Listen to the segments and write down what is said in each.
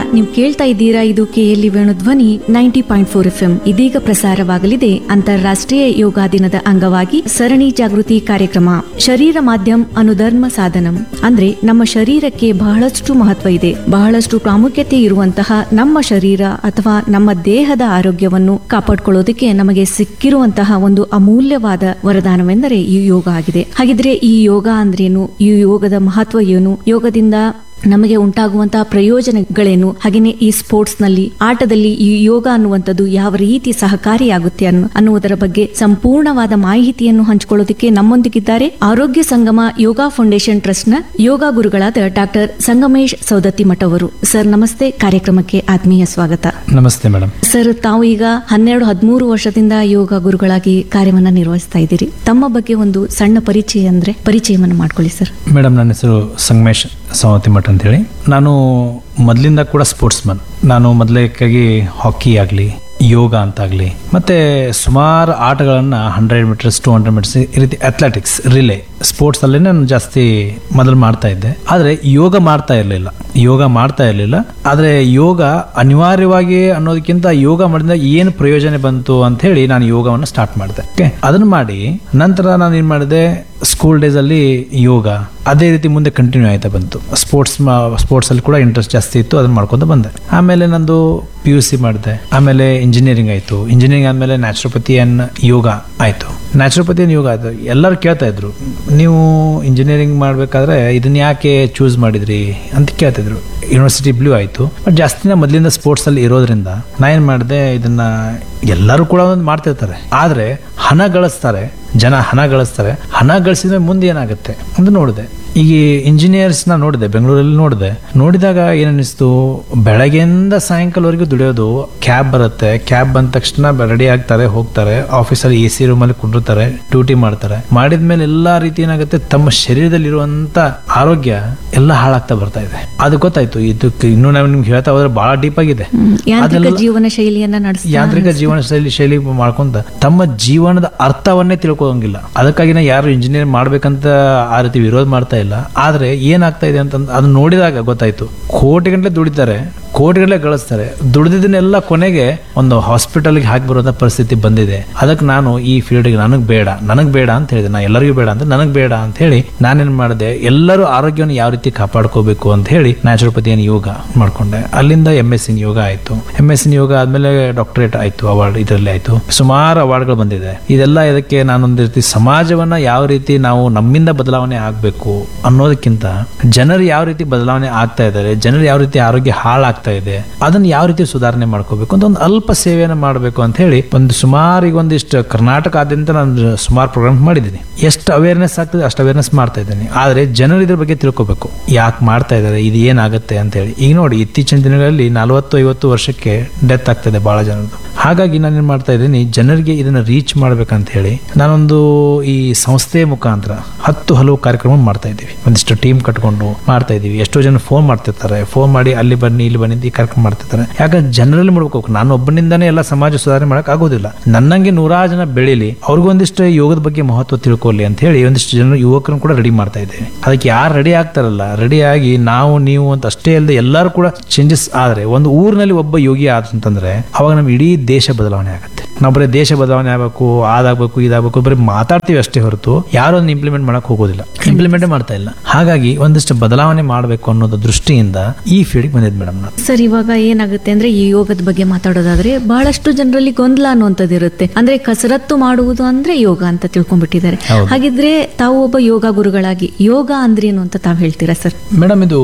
ನೀವು ಕೇಳ್ತಾ ಇದ್ದೀರಾ ಇದು KLE Venu Dhwani ninety point four F M ಇದೀಗ ಪ್ರಸಾರವಾಗಲಿದೆ ಅಂತಾರಾಷ್ಟ್ರೀಯ ಯೋಗ ದಿನದ ಅಂಗವಾಗಿ ಸರಣಿ ಜಾಗೃತಿ ಕಾರ್ಯಕ್ರಮ ಶರೀರ ಮಾಧ್ಯಮ ಅನುಧರ್ಮ ಸಾಧನಂ ಅಂದ್ರೆ ನಮ್ಮ ಶರೀರಕ್ಕೆ ಬಹಳಷ್ಟು ಮಹತ್ವ ಇದೆ ಬಹಳಷ್ಟು ಪ್ರಾಮುಖ್ಯತೆ ಇರುವಂತಹ ನಮ್ಮ ಶರೀರ ಅಥವಾ ನಮ್ಮ ದೇಹದ ಆರೋಗ್ಯವನ್ನು ಕಾಪಾಡ್ಕೊಳ್ಳೋದಕ್ಕೆ ನಮಗೆ ಸಿಕ್ಕಿರುವಂತಹ ಒಂದು ಅಮೂಲ್ಯವಾದ ವರದಾನವೆಂದರೆ ಈ ಯೋಗ ಆಗಿದೆ ಹಾಗಿದ್ರೆ ಈ ಯೋಗ ಅಂದ್ರೇನು ಈ ಯೋಗದ ಮಹತ್ವ ಏನು ಯೋಗದಿಂದ ನಮಗೆ ಉಂಟಾಗುವಂತಹ ಪ್ರಯೋಜನಗಳೇನು ಹಾಗೆಯೇ ಈ ಸ್ಪೋರ್ಟ್ಸ್ ನಲ್ಲಿ ಆಟದಲ್ಲಿ ಈ ಯೋಗ ಅನ್ನುವಂಥದ್ದು ಯಾವ ರೀತಿ ಸಹಕಾರಿಯಾಗುತ್ತೆ ಅನ್ನೋ ಅನ್ನುವುದರ ಬಗ್ಗೆ ಸಂಪೂರ್ಣವಾದ ಮಾಹಿತಿಯನ್ನು ಹಂಚಿಕೊಳ್ಳೋದಕ್ಕೆ ನಮ್ಮೊಂದಿಗಿದ್ದಾರೆ ಆರೋಗ್ಯ ಸಂಗಮ ಯೋಗ ಫೌಂಡೇಶನ್ ಟ್ರಸ್ಟ್ ನ ಯೋಗ ಗುರುಗಳಾದ ಡಾಕ್ಟರ್ ಸಂಗಮೇಶ್ ಸೌದತ್ತಿ ಮಠ ಅವರು ಸರ್ ನಮಸ್ತೆ ಕಾರ್ಯಕ್ರಮಕ್ಕೆ ಆತ್ಮೀಯ ಸ್ವಾಗತ ನಮಸ್ತೆ ಮೇಡಮ್ ಸರ್ ತಾವು ಈಗ ಹನ್ನೆರಡು ಹದಿಮೂರು ವರ್ಷದಿಂದ ಯೋಗ ಗುರುಗಳಾಗಿ ಕಾರ್ಯವನ್ನ ನಿರ್ವಹಿಸ್ತಾ ಇದ್ದೀರಿ ತಮ್ಮ ಬಗ್ಗೆ ಒಂದು ಸಣ್ಣ ಪರಿಚಯ ಅಂದ್ರೆ ಪರಿಚಯವನ್ನು ಮಾಡ್ಕೊಳ್ಳಿ ಸರ್ ಮೇಡಮ್ ನನ್ನ ಹೆಸರು ಸಂಗಮೇಶ್ ಸವತಿ ಮಠ ಅಂತೇಳಿ ನಾನು ಮೊದಲಿಂದ ಕೂಡ ಸ್ಪೋರ್ಟ್ಸ್ ಮನ್ ನಾನು ಮೊದಲೇಕಾಗಿ ಹಾಕಿ ಆಗಲಿ ಯೋಗ ಅಂತಾಗಲಿ ಮತ್ತು ಸುಮಾರು ಆಟಗಳನ್ನು hundred metres to hundred metres ಈ ರೀತಿ ಅಥ್ಲೆಟಿಕ್ಸ್ ರಿಲೇ ಸ್ಪೋರ್ಟ್ಸಲ್ಲೇ ನಾನು ಜಾಸ್ತಿ ಮೊದಲು ಮಾಡ್ತಾ ಇದ್ದೆ ಆದರೆ ಯೋಗ ಮಾಡ್ತಾ ಇರಲಿಲ್ಲ ಯೋಗ ಮಾಡ್ತಾ ಇರಲಿಲ್ಲ ಆದರೆ ಯೋಗ ಅನಿವಾರ್ಯವಾಗಿ ಅನ್ನೋದಕ್ಕಿಂತ ಯೋಗ ಮಾಡಿದ ಏನು ಪ್ರಯೋಜನ ಬಂತು ಅಂತ ಹೇಳಿ ನಾನು ಯೋಗವನ್ನು ಸ್ಟಾರ್ಟ್ ಮಾಡಿದೆ ಓಕೆ ಅದನ್ನು ಮಾಡಿ ನಂತರ ನಾನು ಏನು ಮಾಡಿದೆ ಸ್ಕೂಲ್ ಡೇಸ್ ಅಲ್ಲಿ ಯೋಗ ಅದೇ ರೀತಿ ಮುಂದೆ ಕಂಟಿನ್ಯೂ ಆಯ್ತಾ ಬಂತು ಸ್ಪೋರ್ಟ್ಸ್ ಸ್ಪೋರ್ಟ್ಸ್ ಅಲ್ಲಿ ಕೂಡ ಇಂಟ್ರೆಸ್ಟ್ ಜಾಸ್ತಿ ಇತ್ತು ಅದನ್ನ ಮಾಡ್ಕೊಂತ ಬಂದೆ ಆಮೇಲೆ ನಂದು ಪಿ ಯು ಸಿ ಮಾಡಿದೆ ಆಮೇಲೆ ಇಂಜಿನಿಯರಿಂಗ್ ಆಯ್ತು ಇಂಜಿನಿಯರಿಂಗ್ ಆದ್ಮೇಲೆ ನ್ಯಾಚುರೋಪತಿ ಅಂಡ್ ಯೋಗ ಆಯ್ತು ನ್ಯಾಚುರೋಪತಿ ಅಂಡ್ ಯೋಗ ಆಯ್ತು ಎಲ್ಲರೂ ಕೇಳ್ತಾ ಇದ್ರು ನೀವು ಇಂಜಿನಿಯರಿಂಗ್ ಮಾಡ್ಬೇಕಾದ್ರೆ ಇದನ್ನ ಯಾಕೆ ಚೂಸ್ ಮಾಡಿದ್ರಿ ಅಂತ ಕೇಳ್ತಿದ್ರು ಯೂನಿವರ್ಸಿಟಿ ಬ್ಲೂ ಆಯ್ತು ಬಟ್ ಜಾಸ್ತಿ ಮೊದಲಿಂದ ಸ್ಪೋರ್ಟ್ಸ್ ಅಲ್ಲಿ ಇರೋದ್ರಿಂದ ನಾ ಏನ್ ಮಾಡಿದೆ ಇದನ್ನ ಎಲ್ಲರೂ ಕೂಡ ಒಂದು ಮಾಡ್ತಿರ್ತಾರೆ ಆದ್ರೆ ಹಣ ಗಳಿಸ್ತಾರೆ ಜನ ಹಣ ಗಳಿಸ್ತಾರೆ ಹಣ ಗಳಿಸಿದ್ರೆ ಮುಂದೆ ಏನಾಗುತ್ತೆ ಅಂತ ನೋಡಿದೆ ಈಗ ಇಂಜಿನಿಯರ್ಸ್ ನ ನೋಡಿದೆ ಬೆಂಗಳೂರಲ್ಲಿ ನೋಡಿದೆ ನೋಡಿದಾಗ ಏನನ್ನಿಸ್ತು ಬೆಳಗ್ಗೆಯಿಂದ ಸಾಯಂಕಾಲವರೆಗೂ ದುಡಿಯೋದು ಕ್ಯಾಬ್ ಬರುತ್ತೆ ಕ್ಯಾಬ್ ಬಂದ ತಕ್ಷಣ ರೆಡಿ ಆಗ್ತಾರೆ ಹೋಗ್ತಾರೆ ಆಫೀಸಲ್ಲಿ ಎ ಸಿ ರೂಮಲ್ಲಿ ಕುಂಡಿರ್ತಾರೆ ಡ್ಯೂಟಿ ಮಾಡ್ತಾರೆ ಮಾಡಿದ್ಮೇಲೆ ಎಲ್ಲಾ ರೀತಿ ಏನಾಗುತ್ತೆ ತಮ್ಮ ಶರೀರದಲ್ಲಿರುವಂತ ಆರೋಗ್ಯ ಎಲ್ಲ ಹಾಳಾಗ್ತಾ ಬರ್ತಾ ಇದೆ ಅದು ಗೊತ್ತಾಯ್ತು ಇದಕ್ಕೆ ಇನ್ನೂ ನಾವು ನಿಮ್ಗೆ ಹೇಳ್ತಾ ಹೋದ್ರೆ ಬಹಳ ಡೀಪ್ ಆಗಿದೆ ಯಾಂತ್ರಿಕ ಅದೆಲ್ಲ- ಜೀವನ ಶೈಲಿಯನ್ನ ನಡೆಸ್ತಾ ಯಾಂತ್ರಿಕ ಜೀವನ ಶೈಲಿ ಶೈಲಿ ಮಾಡ್ಕೊಂತ ತಮ್ಮ ಜೀವನದ ಅರ್ಥವನ್ನೇ ತಿಳ್ಕೊಳ್ಳೋಂಗಿಲ್ಲ ಅದಕ್ಕಾಗಿನ ಯಾರು ಇಂಜಿನಿಯರ್ ಮಾಡ್ಬೇಕಂತ ಆ ರೀತಿ ವಿರೋಧ ಮಾಡ್ತಾ ಇಲ್ಲ ಆದ್ರೆ ಏನಾಗ್ತಾ ಇದೆ ಅಂತ ಅದನ್ನ ನೋಡಿದಾಗ ಗೊತ್ತಾಯ್ತು ಕೋಟಿ ಗಂಟಲೆ ದುಡಿತಾರೆ ಕೋಟಿ ಗಂಟಲೆ ಗಳಿಸ್ತಾರೆ ದುಡಿದಿದ್ದನ್ನೆಲ್ಲ ಕೊನೆಗೆ ಒಂದು ಹಾಸ್ಪಿಟಲ್ಗೆ ಹಾಕಿ ಬರುವಂತ ಪರಿಸ್ಥಿತಿ ಬಂದಿದೆ ಅದಕ್ಕೆ ನಾನು ಈ ಫೀಲ್ಡ್ಗೆ ನನಗೆ ಬೇಡ ನನಗೆ ಬೇಡ ಅಂತ ಹೇಳಿದೆ ನಾ ಎಲ್ಲರಿಗೂ ಬೇಡ ಅಂತ ನನಗೆ ಬೇಡ ಅಂತ ಹೇಳಿ ನಾನೇನ್ ಮಾಡಿದೆ ಎಲ್ಲರೂ ಆರೋಗ್ಯವನ್ನು ಯಾವ ರೀತಿ ಕಾಪಾಡ್ಕೋಬೇಕು ಅಂತ ಹೇಳಿ ನ್ಯಾಚುರೋಪತಿಯನ್ನು ಯೋಗ ಮಾಡ್ಕೊಂಡೆ ಅಲ್ಲಿಂದ ಎಂ ಎಸ್ ಇನ್ ಯೋಗ ಆಯ್ತು ಎಂ ಎಸ್ ಇನ್ ಯೋಗ ಆದ್ಮೇಲೆ ಡಾಕ್ಟರೇಟ್ ಆಯ್ತು ಅವಾರ್ಡ್ ಇದರಲ್ಲಿ ಆಯ್ತು ಸುಮಾರು ಅವಾರ್ಡ್ಗಳು ಬಂದಿದೆ ಇದೆಲ್ಲ ಇದಕ್ಕೆ ನಾನೊಂದು ರೀತಿ ಸಮಾಜವನ್ನ ಯಾವ ರೀತಿ ನಾವು ನಮ್ಮಿಂದ ಬದಲಾವಣೆ ಆಗ್ಬೇಕು ಅನ್ನೋದಕ್ಕಿಂತ ಜನರು ಯಾವ ರೀತಿ ಬದಲಾವಣೆ ಆಗ್ತಾ ಇದ್ದಾರೆ ಜನರು ಯಾವ ರೀತಿ ಆರೋಗ್ಯ ಹಾಳಾಗ್ತಾ ಇದೆ ಅದನ್ನ ಯಾವ ರೀತಿ ಸುಧಾರಣೆ ಮಾಡ್ಕೋಬೇಕು ಅಂತ ಒಂದು ಅಲ್ಪ ಸೇವೆಯನ್ನು ಮಾಡಬೇಕು ಅಂತ ಹೇಳಿ ಒಂದು ಸುಮಾರು ಈಗ ಒಂದಿಷ್ಟು ಕರ್ನಾಟಕದಾದ್ಯಂತ ನಾನು ಸುಮಾರು ಪ್ರೋಗ್ರಾಮ್ ಮಾಡಿದ್ದೀನಿ ಎಷ್ಟು ಅವೇರ್ನೆಸ್ ಆಗ್ತದೆ ಅಷ್ಟು ಅವೇರ್ನೆಸ್ ಮಾಡ್ತಾ ಇದ್ದೀನಿ ಆದ್ರೆ ಜನರು ಇದ್ರ ಬಗ್ಗೆ ತಿಳ್ಕೊಬೇಕು ಯಾಕೆ ಮಾಡ್ತಾ ಇದ್ದಾರೆ ಇದು ಏನಾಗುತ್ತೆ ಅಂತ ಹೇಳಿ ಈಗ ನೋಡಿ ಇತ್ತೀಚಿನ ದಿನಗಳಲ್ಲಿ ನಲವತ್ತು ಐವತ್ತು ವರ್ಷಕ್ಕೆ ಡೆತ್ ಆಗ್ತದೆ ಬಹಳ ಜನರದು ಹಾಗಾಗಿ ನಾನು ಏನ್ ಮಾಡ್ತಾ ಇದ್ದೀನಿ ಜನರಿಗೆ ಇದನ್ನ ರೀಚ್ ಮಾಡ್ಬೇಕಂತ ಹೇಳಿ ನಾನೊಂದು ಈ ಸಂಸ್ಥೆಯ ಮುಖಾಂತರ ಹತ್ತು ಹಲವು ಕಾರ್ಯಕ್ರಮ ಮಾಡ್ತಾ ಇದ್ದೀವಿ ಒಂದಿಷ್ಟು ಟೀಮ್ ಕಟ್ಕೊಂಡು ಮಾಡ್ತಾ ಇದೀವಿ ಎಷ್ಟೋ ಜನ ಫೋನ್ ಮಾಡ್ತಿರ್ತಾರೆ ಫೋನ್ ಮಾಡಿ ಅಲ್ಲಿ ಬನ್ನಿ ಇಲ್ಲಿ ಬನ್ನಿ ಅಂತ ಈ ಕಾರ್ಯಕ್ರಮ ಮಾಡ್ತಿರ್ತಾರೆ ಯಾಕಂದ್ರೆ ಜನರಲ್ಲಿ ಮಾಡ್ಬೇಕು ನಾನು ಒಬ್ಬನಿಂದಾನೇ ಎಲ್ಲ ಸಮಾಜ ಸುಧಾರಣೆ ಮಾಡಕ್ ಆಗೋದಿಲ್ಲ ನನ್ನಂಗೆ ನೂರಾರು ಜನ ಬೆಳೀಲಿ ಅವ್ರಿಗೊಂದಿಷ್ಟು ಯೋಗದ ಬಗ್ಗೆ ಮಹತ್ವ ತಿಳ್ಕೊಳ್ಳಿ ಅಂತ ಹೇಳಿ ಒಂದಿಷ್ಟು ಜನ ಯುವಕರನ್ನು ಕೂಡ ರೆಡಿ ಮಾಡ್ತಾ ಇದ್ದೇವೆ ಅದಕ್ಕೆ ಯಾರು ರೆಡಿ ಆಗ್ತಾರಲ್ಲ ರೆಡಿ ಆಗಿ ನಾವು ನೀವು ಅಂತ ಅಷ್ಟೇ ಅಲ್ಲದೆ ಎಲ್ಲರೂ ಕೂಡ ಚೇಂಜಸ್ ಆದ್ರೆ ಒಂದು ಊರಿನಲ್ಲಿ ಒಬ್ಬ ಯೋಗಿ ಆದಂತಂದ್ರೆ ಅವಾಗ ನಮ್ಮ ಇಡೀ ದೇಶ ಬದಲಾವಣೆ ಆಗುತ್ತೆ ನಾವು ಬರೀ ದೇಶ ಬದಲಾವಣೆ ಆಗಬೇಕು ಅದಾಗಬೇಕು ಇದಾಗಬೇಕು ಬರೀ ಮಾತಾಡ್ತೀವಿ ಅಷ್ಟೇ ಹೊರತು ಯಾರು ಅದನ್ನ ಇಂಪ್ಲಿಮೆಂಟ್ ಮಾಡಕ್ ಹೋಗೋದಿಲ್ಲ ಇಂಪ್ಲಿಮೆಂಟ್ ಮಾಡ್ತಾ ಇಲ್ಲ ಹಾಗಾಗಿ ಒಂದಿಷ್ಟು ಬದಲಾವಣೆ ಮಾಡಬೇಕು ಅನ್ನೋದು ದೃಷ್ಟಿಯಿಂದ ಈ ಫೀಲ್ಡ್ ಬಂದಿದ್ದು ಮೇಡಮ್ ನಾನು ಸರ್ ಇವಾಗ ಏನಾಗುತ್ತೆ ಅಂದ್ರೆ ಈ ಯೋಗದ ಬಗ್ಗೆ ಮಾತಾಡೋದಾದ್ರೆ ಬಹಳಷ್ಟು ಜನರಲ್ಲಿ ಗೊಂದಲ ಅನ್ನುವಂಥದ್ದು ಇರುತ್ತೆ ಅಂದ್ರೆ ಕಸರತ್ತು ಮಾಡುವುದು ಅಂದ್ರೆ ಯೋಗ ಅಂತ ತಿಳ್ಕೊಂಡ್ಬಿಟ್ಟಿದ್ದಾರೆ ಹೌದು. ಹಾಗಿದ್ರೆ ತಾವು ಒಬ್ಬ ಯೋಗ ಗುರುಗಳಾಗಿ ಯೋಗ ಅಂದ್ರೇನು ಅಂತ ತಾವು ಹೇಳ್ತೀರಾ ಸರ್ ಮೇಡಮ್ ಇದು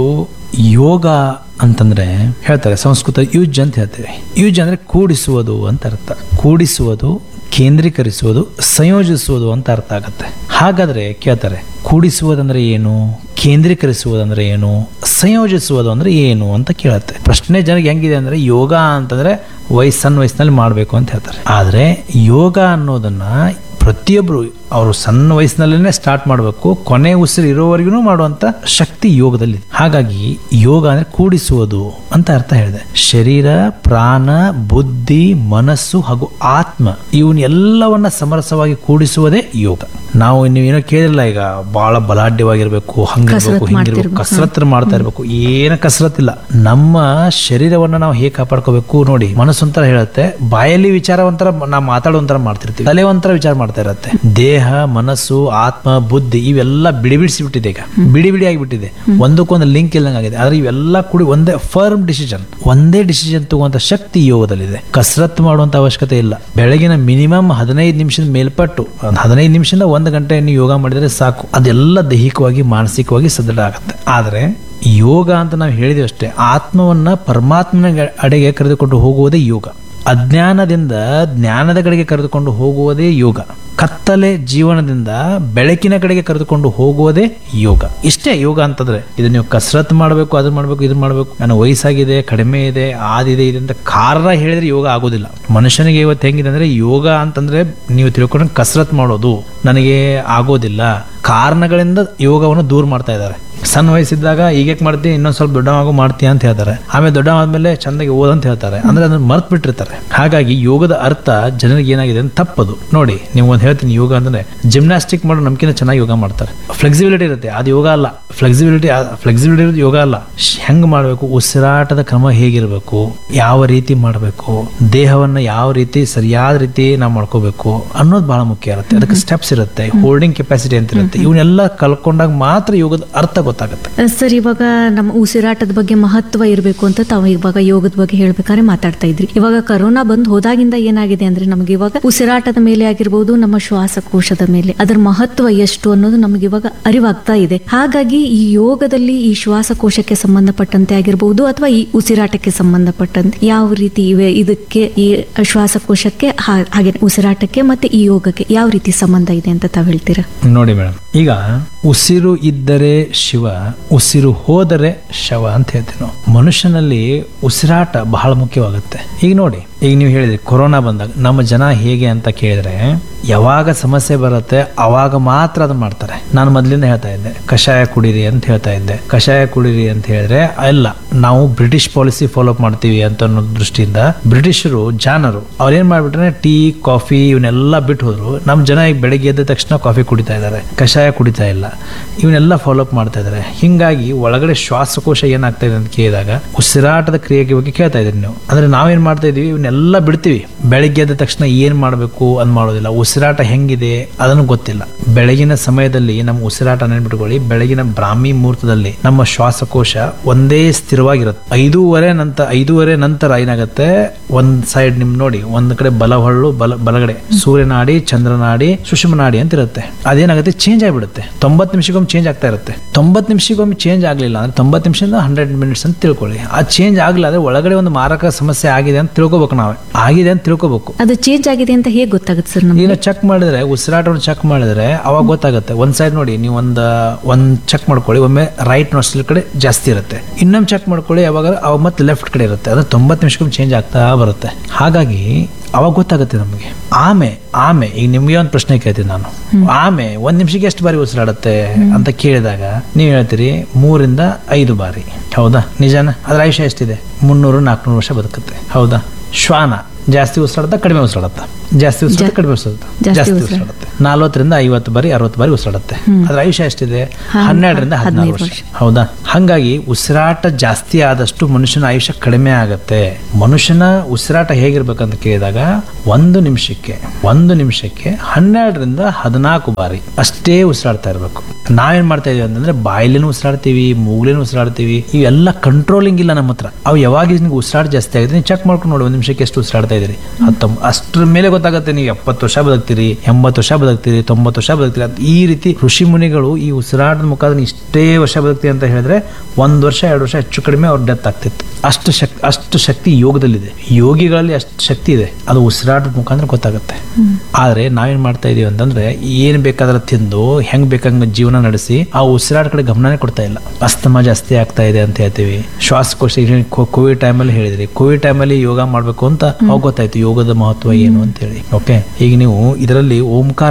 ಯೋಗ ಅಂತಂದ್ರೆ ಹೇಳ್ತಾರೆ ಸಂಸ್ಕೃತ ಯುಜ್ ಅಂತ ಹೇಳ್ತೇವೆ ಯುಜ್ ಅಂದ್ರೆ ಕೂಡಿಸುವುದು ಅಂತ ಅರ್ಥ ಕೂಡಿಸುವುದು ಕೇಂದ್ರೀಕರಿಸುವುದು ಸಂಯೋಜಿಸುವುದು ಅಂತ ಅರ್ಥ ಆಗುತ್ತೆ ಹಾಗಾದ್ರೆ ಕೇಳ್ತಾರೆ ಕೂಡಿಸುವುದಂದ್ರೆ ಏನು ಕೇಂದ್ರೀಕರಿಸುವುದಂದ್ರೆ ಏನು ಸಂಯೋಜಿಸುವುದು ಅಂದ್ರೆ ಏನು ಅಂತ ಕೇಳುತ್ತೆ ಪ್ರಶ್ನೆ ಜನಕ್ಕೆ ಹೆಂಗಿದೆ ಅಂದ್ರೆ ಯೋಗ ಅಂತಂದ್ರೆ ವಯಸ್ಸು ಸಣ್ಣ ವಯಸ್ಸಿನಲ್ಲಿ ಮಾಡಬೇಕು ಅಂತ ಹೇಳ್ತಾರೆ ಆದ್ರೆ ಯೋಗ ಅನ್ನೋದನ್ನ ಪ್ರತಿಯೊಬ್ರು ಅವರು ಸಣ್ಣ ವಯಸ್ಸಿನಲ್ಲೇ ಸ್ಟಾರ್ಟ್ ಮಾಡಬೇಕು ಕೊನೆ ಉಸಿರು ಇರೋವರೆಗೂ ಮಾಡುವಂತ ಶಕ್ತಿ ಯೋಗದಲ್ಲಿ ಹಾಗಾಗಿ ಯೋಗ ಅಂದ್ರೆ ಕೂಡಿಸುವುದು ಅಂತ ಅರ್ಥ ಹೇಳಿದೆ ಶರೀರ ಪ್ರಾಣ ಬುದ್ಧಿ ಮನಸ್ಸು ಹಾಗೂ ಆತ್ಮ ಇವನ್ ಎಲ್ಲವನ್ನ ಸಮರಸವಾಗಿ ಕೂಡಿಸುವುದೇ ಯೋಗ ನಾವು ನೀವೇನೋ ಕೇಳಿಲ್ಲ ಈಗ ಬಹಳ ಬಲಾಢ್ಯವಾಗಿರ್ಬೇಕು ಹಂಗಿರ್ಬೇಕು ಕಸರತ್ ಹಿಂಗಿರ್ಬೇಕು ಮಾಡ್ತಿರ್ಬೇಕು. ಕಸರತ್ತು ಮಾಡ್ತಾ ಇರ್ಬೇಕು ಏನ ಕಸರತ್ತಿಲ್ಲ ನಮ್ಮ ಶರೀರವನ್ನ ನಾವು ಹೇಗೆ ಕಾಪಾಡ್ಕೋಬೇಕು ನೋಡಿ ಮನಸ್ಸು ಒಂಥರ ಹೇಳುತ್ತೆ ಬಾಯಲ್ಲಿ ವಿಚಾರ ಒಂಥರ ನಾವು ಮಾತಾಡೋ ಒಂಥರ ಮಾಡ್ತಿರ್ತೀವಿ ತಲೆ ಒಂಥರ ವಿಚಾರ ಮಾಡ್ತಾ ಇರತ್ತೆ ದೇಹ ಮನಸ್ಸು ಆತ್ಮ ಬುದ್ಧಿ ಇವೆಲ್ಲ ಬಿಡಿ ಬಿಡಿಸಿಬಿಟ್ಟಿದೆ ಈಗ ಬಿಡಿ ಬಿಡಿ ಆಗಿಬಿಟ್ಟಿದೆ ಒಂದಕ್ಕೊಂದು ಲಿಂಕ್ ಇಲ್ಲಂಗ್ ಆಗಿದೆ ಆದ್ರೆ ಇವೆಲ್ಲ ಕೂಡಿ ಒಂದೇ ಫರ್ಮ್ ಡಿಸಿಷನ್ ಒಂದೇ ಡಿಸಿಷನ್ ತಗುವಂತ ಶಕ್ತಿ ಯೋಗದಲ್ಲಿದೆ ಕಸರತ್ತು ಮಾಡುವಂತ ಅವಶ್ಯಕತೆ ಇಲ್ಲ ಬೆಳಗಿನ ಮಿನಿಮಮ್ ಹದಿನೈದು ನಿಮಿಷದ ಮೇಲ್ಪಟ್ಟು ಒಂದ್ ಹದಿನೈದು ನಿಮಿಷದಿಂದ ಒಂದು ಗಂಟೆ ನೀವು ಯೋಗ ಮಾಡಿದ್ರೆ ಸಾಕು ಅದೆಲ್ಲ ದೈಹಿಕವಾಗಿ ಮಾನಸಿಕವಾಗಿ ಸದೃಢ ಆಗುತ್ತೆ ಆದ್ರೆ ಯೋಗ ಅಂತ ನಾವು ಹೇಳಿದ್ವಿ ಅಷ್ಟೇ ಆತ್ಮವನ್ನ ಪರಮಾತ್ಮನ ಅಡೆಗೆ ಕರೆದುಕೊಂಡು ಹೋಗುವುದೇ ಯೋಗ ಅಜ್ಞಾನದಿಂದ ಜ್ಞಾನದ ಕಡೆಗೆ ಕರೆದುಕೊಂಡು ಹೋಗುವುದೇ ಯೋಗ ಕತ್ತಲೆ ಜೀವನದಿಂದ ಬೆಳಕಿನ ಕಡೆಗೆ ಕರೆದುಕೊಂಡು ಹೋಗುವುದೇ ಯೋಗ ಇಷ್ಟೇ ಯೋಗ ಅಂತಂದ್ರೆ ಇದು ನೀವು ಕಸರತ್ ಮಾಡಬೇಕು ಅದನ್ನ ಮಾಡಬೇಕು ಇದನ್ನ ಮಾಡಬೇಕು ನನ್ನ ವಯಸ್ಸಾಗಿದೆ ಕಡಿಮೆ ಇದೆ ಆದಿದೆ ಇದೆ ಅಂತ ಕಾರಣ ಹೇಳಿದ್ರೆ ಯೋಗ ಆಗೋದಿಲ್ಲ ಮನುಷ್ಯನಿಗೆ ಇವತ್ತು ಹೆಂಗಿದೆ ಅಂದ್ರೆ ಯೋಗ ಅಂತಂದ್ರೆ ನೀವು ತಿಳ್ಕೊಂಡು ಕಸರತ್ ಮಾಡೋದು ನನಗೆ ಆಗೋದಿಲ್ಲ ಕಾರಣಗಳಿಂದ ಯೋಗವನ್ನು ದೂರ ಮಾಡ್ತಾ ಇದ್ದಾರೆ ಸಣ್ಣ ವಯಸ್ಸಿದ್ದಾಗ ಈಗೇಕ್ ಮಾಡ್ತಿ ಇನ್ನೊಂದ್ ಸ್ವಲ್ಪ ದೊಡ್ಡವಾಗು ಮಾಡ್ತೀಯ ಅಂತ ಹೇಳ್ತಾರೆ ಆಮೇಲೆ ದೊಡ್ಡವಾದ್ಮೇಲೆ ಚಂದಾಗಿ ಓದ್ ಅಂತ ಹೇಳ್ತಾರೆ ಅಂದ್ರೆ ಅದನ್ನ ಮರ್ತ್ ಬಿಟ್ಟಿರ್ತಾರೆ ಹಾಗಾಗಿ ಯೋಗದ ಅರ್ಥ ಜನರಿಗೆ ಏನಾಗಿದೆ ಅಂತ ತಪ್ಪದು ನೋಡಿ ನೀವು ಒಂದು ಹೇಳ್ತೀನಿ ಯೋಗ ಅಂದ್ರೆ ಜಿಮ್ನಾಸ್ಟಿಕ್ ಮಾಡೋ ನಮ್ಕಿಂತ ಚೆನ್ನಾಗಿ ಯೋಗ ಮಾಡ್ತಾರೆ ಫ್ಲೆಕ್ಸಿಬಿಲಿಟಿ ಇರುತ್ತೆ ಅದು ಯೋಗ ಅಲ್ಲ ಫ್ಲೆಕ್ಸಿಬಿಲಿಟಿ ಫ್ಲೆಕ್ಸಿಬಿಲಿಟಿ ಇರೋದು ಯೋಗ ಅಲ್ಲ ಶ್- ಹೆಂಗ್ ಮಾಡಬೇಕು ಉಸಿರಾಟದ ಕ್ರಮ ಹೇಗಿರಬೇಕು ಯಾವ ರೀತಿ ಮಾಡಬೇಕು ದೇಹವನ್ನ ಯಾವ ರೀತಿ ಸರಿಯಾದ ರೀತಿ ನಾವು ಮಾಡ್ಕೋಬೇಕು ಅನ್ನೋದು ಬಹಳ ಮುಖ್ಯ ಇರುತ್ತೆ ಅದಕ್ಕೆ ಸ್ಟೆಪ್ಸ್ ಇರುತ್ತೆ ಹೋಲ್ಡಿಂಗ್ ಕೆಪಾಸಿಟಿ ಅಂತ ಇರುತ್ತೆ ಇವನ್ನೆಲ್ಲ ಕಲ್ಕೊಂಡಾಗ ಮಾತ್ರ ಯೋಗದ ಅರ್ಥ ಗೊತ್ತಾಗುತ್ತೆ ಸರ್ ಇವಾಗ ನಮ್ಮ ಉಸಿರಾಟದ ಬಗ್ಗೆ ಮಹತ್ವ ಇರಬೇಕು ಅಂತ ತಾವು ಇವಾಗ ಯೋಗದ ಬಗ್ಗೆ ಹೇಳ್ಬೇಕಾದ್ರೆ ಮಾತಾಡ್ತಾ ಇದ್ರಿ ಇವಾಗ ಕರೋನಾ ಬಂದ್ ಹೋದಾಗಿಂದ ಏನಾಗಿದೆ ಅಂದ್ರೆ ನಮಗೆ ಇವಾಗ ಉಸಿರಾಟದ ಮೇಲೆ ಆಗಿರ್ಬೋದು ನಮ್ಮ ಶ್ವಾಸಕೋಶದ ಮೇಲೆ ಅದರ ಮಹತ್ವ ಎಷ್ಟು ಅನ್ನೋದು ನಮಗೆ ಇವಾಗ ಅರಿವಾಗ್ತಾ ಇದೆ ಹಾಗಾಗಿ ಈ ಯೋಗದಲ್ಲಿ ಈ ಶ್ವಾಸಕೋಶಕ್ಕೆ ಸಂಬಂಧಪಟ್ಟಂತೆ ಆಗಿರ್ಬೋದು ಅಥವಾ ಈ ಉಸಿರಾಟಕ್ಕೆ ಸಂಬಂಧಪಟ್ಟಂತೆ ಯಾವ ರೀತಿ ಇವೆ ಇದಕ್ಕೆ ಈ ಶ್ವಾಸಕೋಶಕ್ಕೆ ಹಾ- ಹಾಗೆ ಉಸಿರಾಟಕ್ಕೆ ಮತ್ತೆ ಈ ಯೋಗಕ್ಕೆ ಯಾವ ರೀತಿ ಸಂಬಂಧ ಇದೆ ಅಂತ ತಾವ್ ಹೇಳ್ತೀರಾ ನೋಡಿ ಮೇಡಮ್ ಈಗ ಉಸಿರು ಇದ್ದರೆ ಶಿವ ಉಸಿರು ಹೋದರೆ ಶವ ಅಂತ ಹೇಳ್ತೀವಿ ನಾವು ಮನುಷ್ಯನಲ್ಲಿ ಉಸಿರಾಟ ಬಹಳ ಮುಖ್ಯವಾಗುತ್ತೆ ಈಗ ನೋಡಿ ಈಗ ನೀವು ಹೇಳಿದ್ರಿ ಕೊರೋನಾ ಬಂದಾಗ ನಮ್ಮ ಜನ ಹೇಗೆ ಅಂತ ಕೇಳಿದ್ರೆ ಯಾವಾಗ ಸಮಸ್ಯೆ ಬರುತ್ತೆ ಅವಾಗ ಮಾತ್ರ ಅದನ್ನ ಮಾಡ್ತಾರೆ ನಾನು ಮೊದಲಿಂದ ಹೇಳ್ತಾ ಇದ್ದೆ ಕಷಾಯ ಕುಡೀರಿ ಅಂತ ಹೇಳ್ತಾ ಇದ್ದೆ ಕಷಾಯ ಕುಡೀರಿ ಅಂತ ಹೇಳಿದ್ರೆ ಅಲ್ಲ ನಾವು ಬ್ರಿಟಿಷ್ ಪಾಲಿಸಿ ಫಾಲೋ ಮಾಡ್ತೀವಿ ಅಂತ ಅನ್ನೋ ದೃಷ್ಟಿಯಿಂದ ಬ್ರಿಟಿಷರು ಜಾನರು ಅವ್ರೇನ್ ಮಾಡ್ಬಿಟ್ರೆ ಟೀ ಕಾಫಿ ಇವನ್ನೆಲ್ಲ ಬಿಟ್ಟು ಹೋದ್ರು ನಮ್ಮ ಜನ ಈಗ ಬೆಳಗ್ಗೆ ಎದ್ದ ತಕ್ಷಣ ಕಾಫಿ ಕುಡಿತಾ ಇದ್ದಾರೆ ಕಷಾಯ ಕುಡಿತಾ ಇಲ್ಲ ಇವನ್ನೆಲ್ಲ ಫಾಲೋ ಅಪ್ ಮಾಡ್ತಾ ಇದ್ದಾರೆ ಹಿಂಗಾಗಿ ಒಳಗಡೆ ಶ್ವಾಸಕೋಶ ಏನಾಗ್ತಾ ಇದೆ ಅಂತ ಕೇಳಿದಾಗ ಉಸಿರಾಟದ ಕ್ರಿಯೆಗೆ ಬಗ್ಗೆ ಕೇಳ್ತಾ ಇದ್ದೀರಿ ನೀವು ಅಂದ್ರೆ ನಾವೇನ್ ಮಾಡ್ತಾ ಇದೀವಿ ಇವನ್ನೆಲ್ಲ ಬಿಡ್ತೀವಿ ಬೆಳಗ್ಗೆ ಎದ್ದ ತಕ್ಷಣ ಏನ್ ಮಾಡಬೇಕು ಅಂತ ಮಾಡೋದಿಲ್ಲ ಉಸಿರಾಟ ಹೆಂಗಿದೆ ಅದನ್ನು ಗೊತ್ತಿಲ್ಲ ಬೆಳಗಿನ ಸಮಯದಲ್ಲಿ ನಮ್ಮ ಉಸಿರಾಟ ನೆನ್ಬಿಟ್ಕೊಳ್ಳಿ ಬೆಳಗಿನ ಬ್ರಾಹ್ಮಿ ಮುಹೂರ್ತದಲ್ಲಿ ನಮ್ಮ ಶ್ವಾಸಕೋಶ ಒಂದೇ ಸ್ಥಿರವಾಗಿರುತ್ತೆ ಐದೂವರೆ ನಂತರ ಐದೂವರೆ ನಂತರ ಏನಾಗುತ್ತೆ ಒಂದ್ ಸೈಡ್ ನಿಮ್ ನೋಡಿ ಒಂದ್ ಕಡೆ ಬಲಹೊಳ್ಳು ಬಲ ಬಲಗಡೆ ಸೂರ್ಯನಾಡಿ ಚಂದ್ರನಾಡಿ ಸುಷುಮನಾಡಿ ಅಂತ ಇರುತ್ತೆ ಅದೇನಾಗುತ್ತೆ ಚೇಂಜ್ ಆಗಿಬಿಡುತ್ತೆ ತೊಂಬತ್ತು ನಿಮಿಷಕ್ಕೊಮ್ಮೆ ಚೇಂಜ್ ಆಗ್ತಾ ಇರುತ್ತೆ ತೊಂಬತ್ತು ನಿಮಿಷಕ್ಕೊಮ್ಮೆ ಚೇಂಜ್ ಆಗಲಿಲ್ಲ ಅಂದ್ರೆ ತೊಂಬತ್ತು ನಿಮಿಷದಿಂದ ಹಂಡ್ರೆಡ್ ಮಿನಿಟ್ಸ್ ಅಂತ ತಿಳ್ಕೊಳ್ಳಿ ಆ ಚೇಂಜ್ ಆಗಲಿಲ್ಲ ಅಂದ್ರೆ ಒಳಗಡೆ ಒಂದು ಮಾರಕ ಸಮಸ್ಯೆ ಆಗಿದೆ ಅಂತ ತಿಳ್ಕೊಬೇಕು ನಾವೇ ಆಗಿದೆ ಅಂತ ತಿಳ್ಕೊಬೇಕು ಅದು ಚೇಂಜ್ ಆಗಿದೆ ಅಂತ ಹೇಗೆ ಗೊತ್ತಾಗುತ್ತೆ ಸರ್ ನಮ್ಗೆ ಈಗ ಚೆಕ್ ಮಾಡಿದ್ರೆ ಉಸಿರಾಟವನ್ನು ಚೆಕ್ ಮಾಡಿದ್ರೆ ಅವಾಗ ಗೊತ್ತಾಗುತ್ತೆ ಒಂದ್ ಸೈಡ್ ನೋಡಿ ನೀವು ಒಂದ್ ಒಂದ್ ಚೆಕ್ ಮಾಡ್ಕೊಳ್ಳಿ ಒಮ್ಮೆ ರೈಟ್ ನೋಸ್ಟಲ್ ಕಡೆ ಜಾಸ್ತಿ ಇರುತ್ತೆ ಇನ್ನೊಮ್ಮೆ ಚೆಕ್ ಮಾಡ್ಕೊಳ್ಳಿ ಅವಾಗ ಅವಾಗ ಮತ್ತೆ ಲೆಫ್ಟ್ ಕಡೆ ಇರುತ್ತೆ ಅದು ತೊಂಬತ್ತು ನಿಮಿಷಕ್ಕೊಮ್ಮೆ ಚೇಂಜ್ ಆಗ್ತಾ ಬರುತ್ತೆ ಹಾಗಾಗಿ ಅವಾಗ ಗೊತ್ತಾಗುತ್ತೆ ನಮಗೆ ಆಮೆ ಆಮೆ ಈಗ ನಿಮ್ಗೆ ಒಂದು ಪ್ರಶ್ನೆ ಕೇಳ್ತೀನಿ ನಾನು ಆಮೆ ಒಂದ್ ನಿಮಿಷಕ್ಕೆ ಎಷ್ಟು ಬಾರಿ ಉಸಿರಾಡುತ್ತೆ ಅಂತ ಕೇಳಿದಾಗ ನೀವು ಹೇಳ್ತೀರಿ ಮೂರಿಂದ ಐದು ಬಾರಿ ಹೌದಾ ನಿಜಾನ ಅದ್ರ ಆಯುಷ್ಯ ಎಷ್ಟಿದೆ ಮುನ್ನೂರು ನಾಲ್ಕುನೂರು ವರ್ಷ ಬದುಕುತ್ತೆ ಹೌದಾ ಶ್ವಾನ ಜಾಸ್ತಿ ಉಸಿರಾಡುತ್ತಾ ಕಡಿಮೆ ಉಸಿರಾಡುತ್ತಾ ಜಾಸ್ತಿ ಉಸಿರಾಡುತ್ತೆ ಕಡಿಮೆ ಉಸಿರಾಡುತ್ತೆ ಜಾಸ್ತಿ ಜಾಸ್ತಿ ಉಸಿರಾಡುತ್ತೆ. ಉಸಿರಾಡುತ್ತೆ ನಲವತ್ತರಿಂದ ಐವತ್ತು ಬಾರಿ ಅರವತ್ತು ಬಾರಿ ಉಸಿರಾಡುತ್ತೆ ಅದ್ರ ಆಯುಷ್ಯ ಎಷ್ಟಿದೆ ಹಾ, ಹನ್ನೆರಡರಿಂದ ಹದಿನಾರು ಹದಿನೈದು ವರ್ಷ ಹೌದಾ ಹಂಗಾಗಿ ಉಸಿರಾಟ ಜಾಸ್ತಿ ಆದಷ್ಟು ಮನುಷ್ಯನ ಆಯುಷ್ಯ ಕಡಿಮೆ ಆಗತ್ತೆ ಮನುಷ್ಯನ ಉಸಿರಾಟ ಹೇಗಿರ್ಬೇಕಂತ ಕೇಳಿದಾಗ ಒಂದು ನಿಮಿಷಕ್ಕೆ ಒಂದು ನಿಮಿಷಕ್ಕೆ ಹನ್ನೆರಡರಿಂದ ಹದಿನಾಲ್ಕು ಬಾರಿ ಅಷ್ಟೇ ಉಸಿರಾಡ್ತಾ ಇರಬೇಕು ನಾವೇನ್ ಮಾಡ್ತಾ ಇದೀವಿ ಅಂತಂದ್ರೆ ಬಾಯಿಲೇನು ಉಸಿರಾಡ್ತೀವಿ ಮೂಗ್ಲೇನು ಉಸಿರಾಡ್ತೀವಿ ಇವೆಲ್ಲ ಕಂಟ್ರೋಲಿಂಗ್ ಇಲ್ಲ ನಮ್ಮ ಹತ್ರ ಅವು ಯಾವಾಗ ನಿಮ್ಗೆ ಉಸಿರಾಟ ಜಾಸ್ತಿ ಆಗಿದೆ ನೀವು ಚೆಕ್ ಮಾಡ್ಕೊಂಡು ನೋಡಿ ಒಂದು ನಿಮಿಷಕ್ಕೆ ಎಷ್ಟು ಉಸಿರಾಡ್ತಾ ಇದ್ದೀರಿ ಹತ್ತೊಂಬ ಅಷ್ಟ್ರ ಮೇಲೆ ಗೊತ್ತಾಗುತ್ತೆ ನೀವು ಎಪ್ಪತ್ತು ವರ್ಷ ಬದುಕ್ತೀರಿ ಎಂಬತ್ತು ವರ್ಷ ಬದುಕ್ತೀರಿ ತೊಂಬತ್ತು ವರ್ಷ ಬದುಕ್ತೀರಿ ಅಂತ ಈ ರೀತಿ ಋಷಿ ಮುನಿಗಳು ಈ ಉಸಿರಾಟದ ಮುಖಾಂತರ ಇಷ್ಟೇ ವರ್ಷ ಬದುಕ್ತೀವಿ ಅಂತ ಹೇಳಿದ್ರೆ ಒಂದ್ ವರ್ಷ ಎರಡು ವರ್ಷ ಹೆಚ್ಚು ಕಡಿಮೆ ಅವ್ರ ಡೆತ್ ಆಗ್ತಿತ್ತು ಅಷ್ಟು ಶಕ್ತಿ ಅಷ್ಟು ಶಕ್ತಿ ಯೋಗದಲ್ಲಿದೆ ಯೋಗಿಗಳಲ್ಲಿ ಅಷ್ಟು ಶಕ್ತಿ ಇದೆ ಅದು ಉಸಿರಾಟದ ಮುಖಾಂತರ ಗೊತ್ತಾಗುತ್ತೆ ಆದ್ರೆ ನಾವೇನ್ ಮಾಡ್ತಾ ಇದೀವಿ ಅಂತಂದ್ರೆ ಏನ್ ಬೇಕಾದ್ರೆ ತಿಂದು ಹೆಂಗ್ ಬೇಕಂಗ ಜೀವನ ನಡೆಸಿ ಆ ಉಸಿರಾಟ ಕಡೆ ಗಮನನೇ ಕೊಡ್ತಾ ಇಲ್ಲ ಅಸ್ತಮ ಜಾಸ್ತಿ ಆಗ್ತಾ ಇದೆ ಅಂತ ಹೇಳ್ತೀವಿ ಶ್ವಾಸಕೋಶ ಕೋವಿಡ್ ಟೈಮಲ್ಲಿ ಹೇಳಿದ್ರಿ ಕೋವಿಡ್ ಟೈಮಲ್ಲಿ ಯೋಗ ಮಾಡ್ಬೇಕು ಅಂತ ಅವಾಗ ಗೊತ್ತಾಯ್ತು ಯೋಗದ ಮಹತ್ವ ಏನು ಅಂತ ಹೇಳಿ ಓಕೆ ಈಗ ನೀವು ಇದರಲ್ಲಿ ಓಂಕಾರ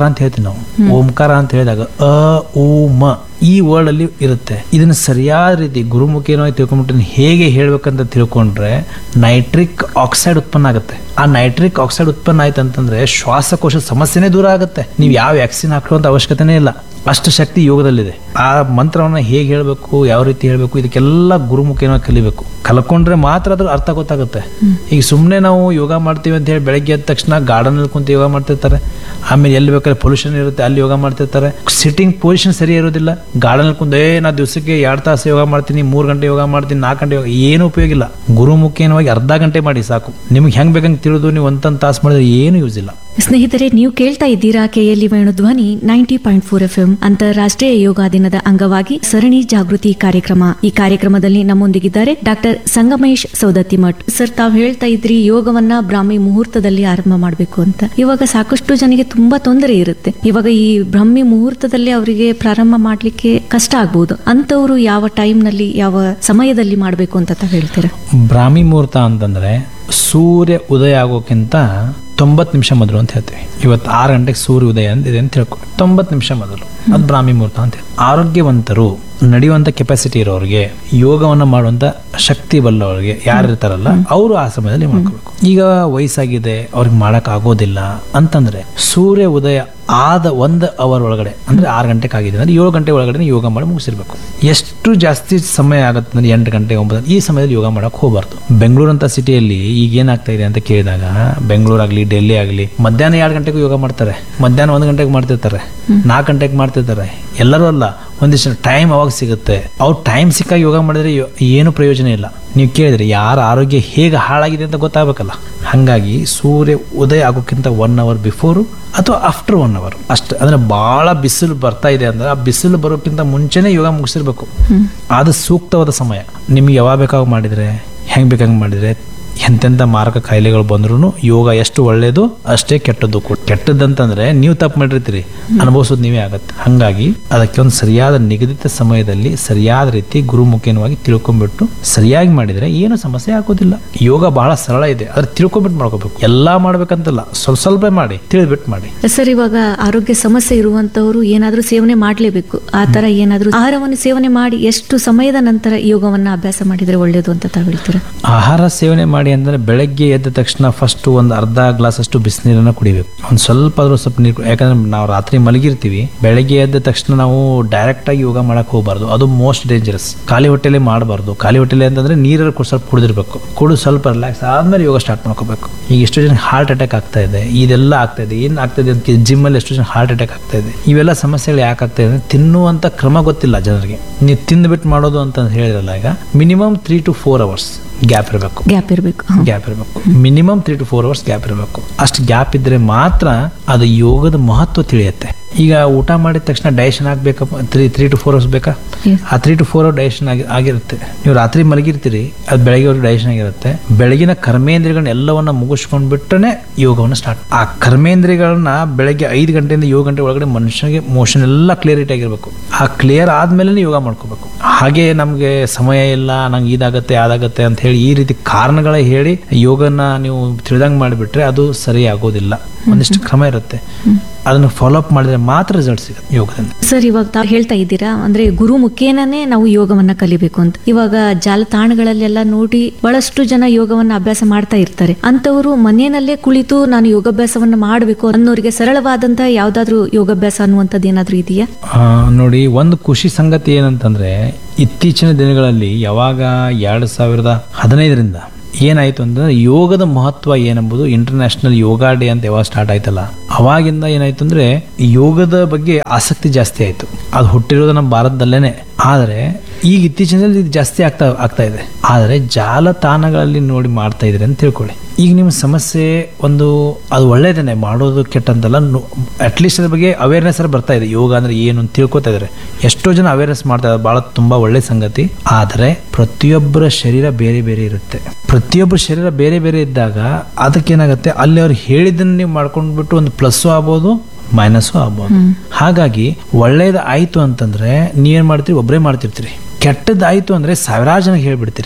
ಓಂಕಾರ ಅಂತ ಹೇಳ್ತೀವಿ ನಾವು ಓಂಕಾರ ಅಂತ ಹೇಳಿದಾಗ ಅ ಉ ಮ ಈ ವರ್ಡ್ ಅಲ್ಲಿ ಇರುತ್ತೆ ಇದನ್ನ ಸರಿಯಾದ ರೀತಿ ಗುರುಮುಖೇನವಾಗಿ ತಿಳ್ಕೊಂಡ್ಬಿಟ್ಟು ಹೇಗೆ ಹೇಳ್ಬೇಕಂತ ತಿಳ್ಕೊಂಡ್ರೆ ನೈಟ್ರಿಕ್ ಆಕ್ಸೈಡ್ ಉತ್ಪನ್ನ ಆಗುತ್ತೆ ಆ ನೈಟ್ರಿಕ್ ಆಕ್ಸೈಡ್ ಉತ್ಪನ್ನ ಆಯ್ತು ಅಂತಂದ್ರೆ ಶ್ವಾಸಕೋಶ ಸಮಸ್ಯೆನೇ ದೂರ ಆಗುತ್ತೆ ನೀವು ಯಾವ ವ್ಯಾಕ್ಸಿನ್ ಹಾಕುವಂತ ಅವಶ್ಯಕತೆನೇ ಇಲ್ಲ ಅಷ್ಟು ಶಕ್ತಿ ಯೋಗದಲ್ಲಿದೆ ಆ ಮಂತ್ರವನ್ನ ಹೇಗೆ ಹೇಳಬೇಕು ಯಾವ ರೀತಿ ಹೇಳಬೇಕು ಇದಕ್ಕೆಲ್ಲ ಗುರುಮುಖೇನವಾಗಿ ಕಲಿಬೇಕು ಕಲ್ಕೊಂಡ್ರೆ ಮಾತ್ರ ಅದ್ರ ಅರ್ಥ ಗೊತ್ತಾಗುತ್ತೆ ಈಗ ಸುಮ್ಮನೆ ನಾವು ಯೋಗ ಮಾಡ್ತೀವಿ ಅಂತ ಹೇಳಿ ಬೆಳಗ್ಗೆ ಎದ್ದ ತಕ್ಷಣ ಗಾರ್ಡನ್ ಅಲ್ಲಿ ಕುಂತು ಯೋಗ ಮಾಡ್ತಿರ್ತಾರೆ ಆಮೇಲೆ ಎಲ್ಲಿ ಬೇಕಾದ್ರೆ ಪೊಲ್ಯೂಷನ್ ಇರುತ್ತೆ ಅಲ್ಲಿ ಯೋಗ ಮಾಡ್ತಿರ್ತಾರೆ ಸಿಟ್ಟಿಂಗ್ ಪೊಸಿಷನ್ ಸರಿ ಇರೋದಿಲ್ಲ ಗಾರ್ಡನ್ ಅಲ್ಲಿ ಕುಂತು ಏ ನಾ ದಿವಸಕ್ಕೆ ಎರಡು ತಾಸು ಯೋಗ ಮಾಡ್ತೀನಿ ಮೂರು ಗಂಟೆ ಯೋಗ ಮಾಡ್ತೀನಿ ನಾಲ್ಕು ಗಂಟೆ ಯೋಗ ಏನು ಉಪಯೋಗ ಇಲ್ಲ ಗುರುಮುಖೇನವಾಗಿ ಅರ್ಧ ಗಂಟೆ ಮಾಡಿ ಸಾಕು ನಿಮ್ಗೆ ಹೆಂಗ್ ಬೇಕಂಗೆ ತಿಳಿದು ನೀವು ಒಂದೊಂದು ತಾಸು ಮಾಡಿದ್ರೆ ಏನು ಯೂಸ್ ಇಲ್ಲ ಸ್ನೇಹಿತರೆ ನೀವು ಕೇಳ್ತಾ ಇದ್ದೀರಾ KLE Venudhwani ninety point four F M ಅಂತಾರಾಷ್ಟ್ರೀಯ ಯೋಗ ದಿನದ ಅಂಗವಾಗಿ ಸರಣಿ ಜಾಗೃತಿ ಕಾರ್ಯಕ್ರಮ ಈ ಕಾರ್ಯಕ್ರಮದಲ್ಲಿ ನಮ್ಮೊಂದಿಗಿದ್ದಾರೆ ಡಾಕ್ಟರ್ ಸಂಗಮೇಶ್ ಸೌದತ್ತಿಮಠ್ ಸರ್ ತಾವು ಹೇಳ್ತಾ ಇದ್ರಿ ಯೋಗವನ್ನ ಬ್ರಾಹ್ಮಿ ಮುಹೂರ್ತದಲ್ಲಿ ಆರಂಭ ಮಾಡಬೇಕು ಅಂತ ಇವಾಗ ಸಾಕಷ್ಟು ಜನಕ್ಕೆ ತುಂಬಾ ತೊಂದರೆ ಇರುತ್ತೆ ಇವಾಗ ಈ ಬ್ರಾಹ್ಮಿ ಮುಹೂರ್ತದಲ್ಲಿ ಅವರಿಗೆ ಪ್ರಾರಂಭ ಮಾಡ್ಲಿಕ್ಕೆ ಕಷ್ಟ ಆಗ್ಬಹುದು ಅಂತವರು ಯಾವ ಟೈಮ್ ನಲ್ಲಿ ಯಾವ ಸಮಯದಲ್ಲಿ ಮಾಡಬೇಕು ಅಂತ ತಾವು ಹೇಳ್ತೀರಾ ಬ್ರಾಹ್ಮಿ ಮುಹೂರ್ತ ಅಂತಂದ್ರೆ ಸೂರ್ಯ ಉದಯ ಆಗೋಕ್ಕಿಂತ ತೊಂಬತ್ತು ನಿಮಿಷ ಮೊದಲು ಅಂತ ಹೇಳ್ತೀವಿ ಇವತ್ತು ಆರು ಗಂಟೆಗೆ ಸೂರ್ಯ ಉದಯ ಅಂತ ಇದೆ ಅಂತ ತಿಳ್ಕೊ ತೊಂಬತ್ತು ನಿಮಿಷ ಮೊದಲು ಅದು ಬ್ರಾಹ್ಮಿ ಮುಹೂರ್ತ ಅಂತ ಹೇಳಿ ಆರೋಗ್ಯವಂತರು ನಡೆಯುವಂತ ಕೆಪಾಸಿಟಿ ಇರೋರಿಗೆ ಯೋಗವನ್ನ ಮಾಡುವಂತ ಶಕ್ತಿ ಬಲ್ಲವರಿಗೆ ಯಾರು ಇರ್ತಾರಲ್ಲ ಅವರು ಆ ಸಮಯದಲ್ಲಿ ಮಾಡ್ಕೋಬೇಕು ಈಗ ವಯಸ್ಸಾಗಿದೆ ಅವ್ರಿಗೆ ಮಾಡಕ್ ಆಗೋದಿಲ್ಲ ಅಂತಂದ್ರೆ ಸೂರ್ಯ ಉದಯ ಆದ ಒಂದು ಅವರ್ ಒಳಗಡೆ ಅಂದ್ರೆ ಆರು ಗಂಟೆಗೆ ಆಗಿದೆ ಅಂದ್ರೆ ಏಳು ಗಂಟೆ ಒಳಗಡೆ ಯೋಗ ಮಾಡಿ ಮುಗಿಸಿರ್ಬೇಕು ಎಷ್ಟು ಜಾಸ್ತಿ ಸಮಯ ಆಗುತ್ತೆ ಅಂದ್ರೆ ಎಂಟು ಗಂಟೆ ಒಂಬತ್ತು ಈ ಸಮಯದಲ್ಲಿ ಯೋಗ ಮಾಡಕ್ ಹೋಗಬಾರ್ದು ಬೆಂಗಳೂರು ಅಂತ ಸಿಟಿಯಲ್ಲಿ ಈಗ ಏನಾಗ್ತಾ ಇದೆ ಅಂತ ಕೇಳಿದಾಗ ಬೆಂಗಳೂರು ಆಗಲಿ ಡೆಲ್ಲಿ ಆಗಲಿ ಮಧ್ಯಾಹ್ನ ಎರಡು ಗಂಟೆಗೂ ಯೋಗ ಮಾಡ್ತಾರೆ ಮಧ್ಯಾಹ್ನ ಒಂದು ಗಂಟೆಗೆ ಮಾಡ್ತಿರ್ತಾರೆ ನಾಲ್ಕು ಗಂಟೆಗೆ ಮಾಡ್ತಿರ್ತಾರೆ ಎಲ್ಲರೂ ಅಲ್ಲ ಒಂದಿಷ್ಟು ಟೈಮ್ ಅವಾಗ ಸಿಗುತ್ತೆ ಅವ್ರು ಟೈಮ್ ಸಿಕ್ಕಾಗ ಯೋಗ ಮಾಡಿದ್ರೆ ಯೋ- ಏನು ಪ್ರಯೋಜನ ಇಲ್ಲ ನೀವು ಕೇಳಿದ್ರೆ ಯಾರ ಆರೋಗ್ಯ ಹೇಗೆ ಹಾಳಾಗಿದೆ ಅಂತ ಗೊತ್ತಾಗಬೇಕಲ್ಲ ಹಾಗಾಗಿ ಸೂರ್ಯ ಉದಯ ಆಗೋಕ್ಕಿಂತ ಒನ್ ಅವರ್ ಬಿಫೋರು ಅಥವಾ ಆಫ್ಟರ್ ಒನ್ ಅವರ್ ಅಷ್ಟೇ ಅಂದ್ರೆ ಬಹಳ ಬಿಸಿಲು ಬರ್ತಾ ಇದೆ ಅಂದ್ರೆ ಆ ಬಿಸಿಲು ಬರೋಕ್ಕಿಂತ ಮುಂಚೆನೆ ಯೋಗ ಮುಗಿಸಿರ್ಬೇಕು ಅದು ಸೂಕ್ತವಾದ ಸಮಯ ನಿಮ್ಗೆ ಯಾವಾಗ ಬೇಕಾಗ ಮಾಡಿದ್ರೆ ಹೆಂಗ್ ಬೇಕಂಗ್ ಮಾಡಿದ್ರೆ ಎಂತೆಂಥ ಮಾರಕ ಕಾಯಿಲೆಗಳು ಬಂದ್ರೂ ಯೋಗ ಎಷ್ಟು ಒಳ್ಳೇದು ಅಷ್ಟೇ ಕೆಟ್ಟದ್ದು ಕೂಡ ಕೆಟ್ಟದ್ದಂತಂದ್ರೆ ನೀವು ತಪ್ಪು ಮಾಡಿರ್ತೀರಿ ಅನುಭವಿಸೋದು ನೀವೇ ಆಗತ್ತೆ ಹಂಗಾಗಿ ಅದಕ್ಕೆ ಒಂದು ಸರಿಯಾದ ನಿಗದಿತ ಸಮಯದಲ್ಲಿ ಸರಿಯಾದ ರೀತಿ ಗುರುಮುಖೇನವಾಗಿ ತಿಳ್ಕೊಂಡ್ಬಿಟ್ಟು ಸರಿಯಾಗಿ ಮಾಡಿದ್ರೆ ಏನು ಸಮಸ್ಯೆ ಆಗೋದಿಲ್ಲ ಯೋಗ ಬಹಳ ಸರಳ ಇದೆ ಅದ್ರ ತಿಳ್ಕೊಂಬಿಟ್ಟು ಮಾಡ್ಕೋಬೇಕು ಎಲ್ಲಾ ಮಾಡ್ಬೇಕಂತಲ್ಲ ಸ್ವಲ್ಪ ಸ್ವಲ್ಪ ಮಾಡಿ ತಿಳಿದ್ಬಿಟ್ಟು ಮಾಡಿ ಸರ್ ಇವಾಗ ಆರೋಗ್ಯ ಸಮಸ್ಯೆ ಇರುವಂತವರು ಏನಾದ್ರೂ ಸೇವನೆ ಮಾಡಲೇಬೇಕು ಆ ತರ ಏನಾದ್ರೂ ಆಹಾರವನ್ನು ಸೇವನೆ ಮಾಡಿ ಎಷ್ಟು ಸಮಯದ ನಂತರ ಯೋಗವನ್ನ ಅಭ್ಯಾಸ ಮಾಡಿದ್ರೆ ಒಳ್ಳೇದು ಅಂತ ತಾವು ಹೇಳ್ತೀರಾ ಆಹಾರ ಸೇವನೆ ಮಾಡಿ ಅಂದ್ರೆ ಬೆಳಗ್ಗೆ ಎದ್ದ ತಕ್ಷಣ ಫಸ್ಟ್ ಒಂದು ಅರ್ಧ ಗ್ಲಾಸ್ ಅಷ್ಟು ಬಿಸಿನೀರನ್ನ ಕುಡಿಬೇಕು ಒಂದು ಸ್ವಲ್ಪ ಆದ್ರೂ ಸ್ವಲ್ಪ ನೀರು ಯಾಕಂದ್ರೆ ನಾವು ರಾತ್ರಿ ಮಲಗಿರ್ತೀವಿ ಬೆಳಗ್ಗೆ ಎದ್ದ ತಕ್ಷಣ ನಾವು ಡೈರೆಕ್ಟ್ ಆಗಿ ಯೋಗ ಮಾಡಕ್ ಹೋಗಬಾರ್ದು ಅದು ಮೋಸ್ಟ್ ಡೇಂಜರಸ್ ಖಾಲಿ ಹೊಟ್ಟೆಲೆ ಮಾಡಬಾರ್ದು ಖಾಲಿ ಹೊಟ್ಟೆಲೆ ಅಂತಂದ್ರೆ ನೀರಲ್ಲಿ ಕೂಡ ಸ್ವಲ್ಪ ಕುಡಿದಿರ್ಬೇಕು ಕುಡಿದು ಸ್ವಲ್ಪ ರಿಲ್ಯಾಕ್ಸ್ ಆದ್ಮೇಲೆ ಯೋಗ ಸ್ಟಾರ್ಟ್ ಮಾಡ್ಕೋಬೇಕು ಈಗ ಎಷ್ಟು ಜನ ಹಾರ್ಟ್ ಅಟ್ಯಾಕ್ ಆಗ್ತಾ ಇದೆ ಇದೆಲ್ಲ ಆಗ್ತಾ ಇದೆ ಏನ್ ಆಗ್ತಾ ಇದೆ ಅಂತ ಜಿಮ್ ಅಲ್ಲಿ ಎಷ್ಟು ಜನ ಹಾರ್ಟ್ ಅಟ್ಯಾಕ್ ಆಗ್ತಾ ಇದೆ ಇವೆಲ್ಲ ಸಮಸ್ಯೆಗಳು ಯಾಕೆ ಆಗ್ತಾ ಇದೆ ಅಂದ್ರೆ ತಿನ್ನುವಂತ ಕ್ರಮ ಗೊತ್ತಿಲ್ಲ ಜನರಿಗೆ ನೀವು ತಿಂದ್ಬಿಟ್ಟು ಮಾಡೋದು ಅಂತ ಹೇಳಿರಲ್ಲ ಈಗ minimum three to four hours gap ಇರಬೇಕು ಗ್ಯಾಪ್ ಇರಬೇಕು ಗ್ಯಾಪ್ ಇರಬೇಕು minimum three to four hours gap ಇರಬೇಕು ಅಷ್ಟು ಗ್ಯಾಪ್ ಇದ್ರೆ ಮಾತ್ರ ಅದು ಯೋಗದ ಮಹತ್ವ ತಿಳಿಯುತ್ತೆ ಈಗ ಊಟ ಮಾಡಿದ ತಕ್ಷಣ ಡೈಜೆಷನ್ ಆಗ್ಬೇಕಪ್ಪ three three to four hours ಬೇಕಾ ಆ three to four hour digestion ಆಗಿ ಆಗಿರುತ್ತೆ ನೀವು ರಾತ್ರಿ ಮಲಗಿರ್ತೀರಿ ಅದು ಬೆಳಗ್ಗೆ ಡೈಜೆಷನ್ ಆಗಿರುತ್ತೆ ಬೆಳಗಿನ ಕರ್ಮೇಂದ್ರಿಯಗಳನ್ನ ಎಲ್ಲವನ್ನ ಮುಗಿಸ್ಕೊಂಡ್ ಬಿಟ್ಟನೆ ಯೋಗವನ್ನು ಸ್ಟಾರ್ಟ್ ಆ ಕರ್ಮೇಂದ್ರಿಯಗಳನ್ನ ಬೆಳಗ್ಗೆ ಐದು ಗಂಟೆಯಿಂದ ಏಳು ಗಂಟೆ ಒಳಗಡೆ ಮನುಷ್ಯನಿಗೆ ಮೋಷನ್ ಎಲ್ಲ ಕ್ಲಿಯರಿಟಿ ಆಗಿರ್ಬೇಕು ಆ ಕ್ಲಿಯರ್ ಆದ್ಮೇಲೆ ಯೋಗ ಮಾಡ್ಕೋಬೇಕು ಹಾಗೆ ನಮಗೆ ಸಮಯ ಇಲ್ಲ ನಂಗೆ ಇದಾಗತ್ತೆ ಅದಾಗತ್ತೆ ಅಂತ ಹೇಳಿ ಈ ರೀತಿ ಕಾರಣಗಳ ಹೇಳಿ ಯೋಗನ ನೀವು ತಿಳಿದಂಗೆ ಮಾಡಿಬಿಟ್ರೆ ಅದು ಸರಿ ಆಗೋದಿಲ್ಲ ಒಂದಿಷ್ಟು ಕ್ರಮ ಇರುತ್ತೆ ಅದನ್ನು ಫಾಲೋ ಅಪ್ ಮಾಡಿದ್ರೆ ಮಾತ್ರ ರಿಸಲ್ಟ್ ಸಿಗುತ್ತೆ ಯೋಗದಿಂದ ಸರ್ ಇವಾಗ ತಾವು ಹೇಳ್ತಾ ಇದ್ದೀರಾ ಅಂದ್ರೆ ಗುರು ಮುಖೇನನೇ ನಾವು ಯೋಗವನ್ನ ಕಲಿಬೇಕು ಅಂತ ಇವಾಗ ಜಾಲತಾಣಗಳಲ್ಲೆಲ್ಲ ನೋಡಿ ಬಹಳಷ್ಟು ಜನ ಯೋಗವನ್ನ ಅಭ್ಯಾಸ ಮಾಡ್ತಾ ಇರ್ತಾರೆ ಅಂತವರು ಮನೆಯಲ್ಲೇ ಕುಳಿತು ನಾನು ಯೋಗಾಭ್ಯಾಸವನ್ನ ಮಾಡಬೇಕು ಅನ್ನೋರಿಗೆ ಸರಳವಾದಂತಹ ಯಾವ್ದಾದ್ರು ಯೋಗಾಭ್ಯಾಸ ಅನ್ನುವಂಥದ್ದು ಏನಾದ್ರೂ ಇದೆಯಾ ಆ, ನೋಡಿ ಒಂದು ಖುಷಿ ಸಂಗತಿ ಏನಂತಂದ್ರೆ ಇತ್ತೀಚಿನ ದಿನಗಳಲ್ಲಿ ಯಾವಾಗ ಎರಡು ಸಾವಿರದ ಹದಿನೈದರಿಂದ ಏನಾಯ್ತು ಅಂತಂದ್ರೆ ಯೋಗದ ಮಹತ್ವ ಏನೆಂಬುದು ಇಂಟರ್ನ್ಯಾಷನಲ್ ಯೋಗ ಡೇ ಅಂತ ಯಾವಾಗ ಸ್ಟಾರ್ಟ್ ಆಯ್ತಲ್ಲ ಅವಾಗಿಂದ ಏನಾಯ್ತು ಅಂದ್ರೆ ಯೋಗದ ಬಗ್ಗೆ ಆಸಕ್ತಿ ಜಾಸ್ತಿ ಆಯ್ತು ಅದು ಹುಟ್ಟಿರೋದು ನಮ್ಮ ಭಾರತದಲ್ಲೇನೆ ಆದರೆ ಈಗ ಇತ್ತೀಚಿನ ದಿನದಲ್ಲಿ ಇದು ಜಾಸ್ತಿ ಆಗ್ತಾ ಆಗ್ತಾ ಇದೆ ಆದರೆ ಜಾಲತಾಣಗಳಲ್ಲಿ ನೋಡಿ ಮಾಡ್ತಾ ಇದ್ರೆ ಅಂತ ತಿಳ್ಕೊಳ್ಳಿ ಈಗ ನಿಮ್ಮ ಸಮಸ್ಯೆ ಒಂದು ಅದು ಒಳ್ಳೇದೇನೆ ಮಾಡೋದು ಕೆಟ್ಟಂತಲ್ಲ ಅಟ್ಲೀಸ್ಟ್ ಅದ್ರ ಬಗ್ಗೆ ಅವೇರ್ನೆಸ್ ಬರ್ತಾ ಇದೆ ಯೋಗ ಅಂದ್ರೆ ಏನು ಅಂತ ತಿಳ್ಕೊತಾ ಇದಾರೆ ಎಷ್ಟೋ ಜನ ಅವೇರ್ನೆಸ್ ಮಾಡ್ತಾ ಇದ್ದಾರೆ ಬಹಳ ತುಂಬಾ ಒಳ್ಳೆ ಸಂಗತಿ ಆದರೆ ಪ್ರತಿಯೊಬ್ಬರ ಶರೀರ ಬೇರೆ ಬೇರೆ ಇರುತ್ತೆ ಪ್ರತಿಯೊಬ್ಬರ ಶರೀರ ಬೇರೆ ಬೇರೆ ಇದ್ದಾಗ ಅದಕ್ಕೇನಾಗುತ್ತೆ ಅಲ್ಲಿ ಅವ್ರು ಹೇಳಿದ್ದನ್ನ ನೀವು ಮಾಡ್ಕೊಂಡ್ಬಿಟ್ಟು ಒಂದು ಪ್ಲಸ್ಸು ಆಗ್ಬೋದು ಮೈನಸ್ಸು ಆಗ್ಬೋದು ಹಾಗಾಗಿ ಒಳ್ಳೇದು ಆಯ್ತು ಅಂತಂದ್ರೆ ನೀವೇನ್ ಮಾಡ್ತೀರಿ ಒಬ್ಬರೇ ಮಾಡ್ತಿರ್ತೀರಿ ಕೆಟ್ಟದ್ದಾಯ್ತು ಅಂದ್ರೆ ಸಾವಿರಾರು ಜನ ಹೇಳ್ಬಿಡ್ತೀರಿ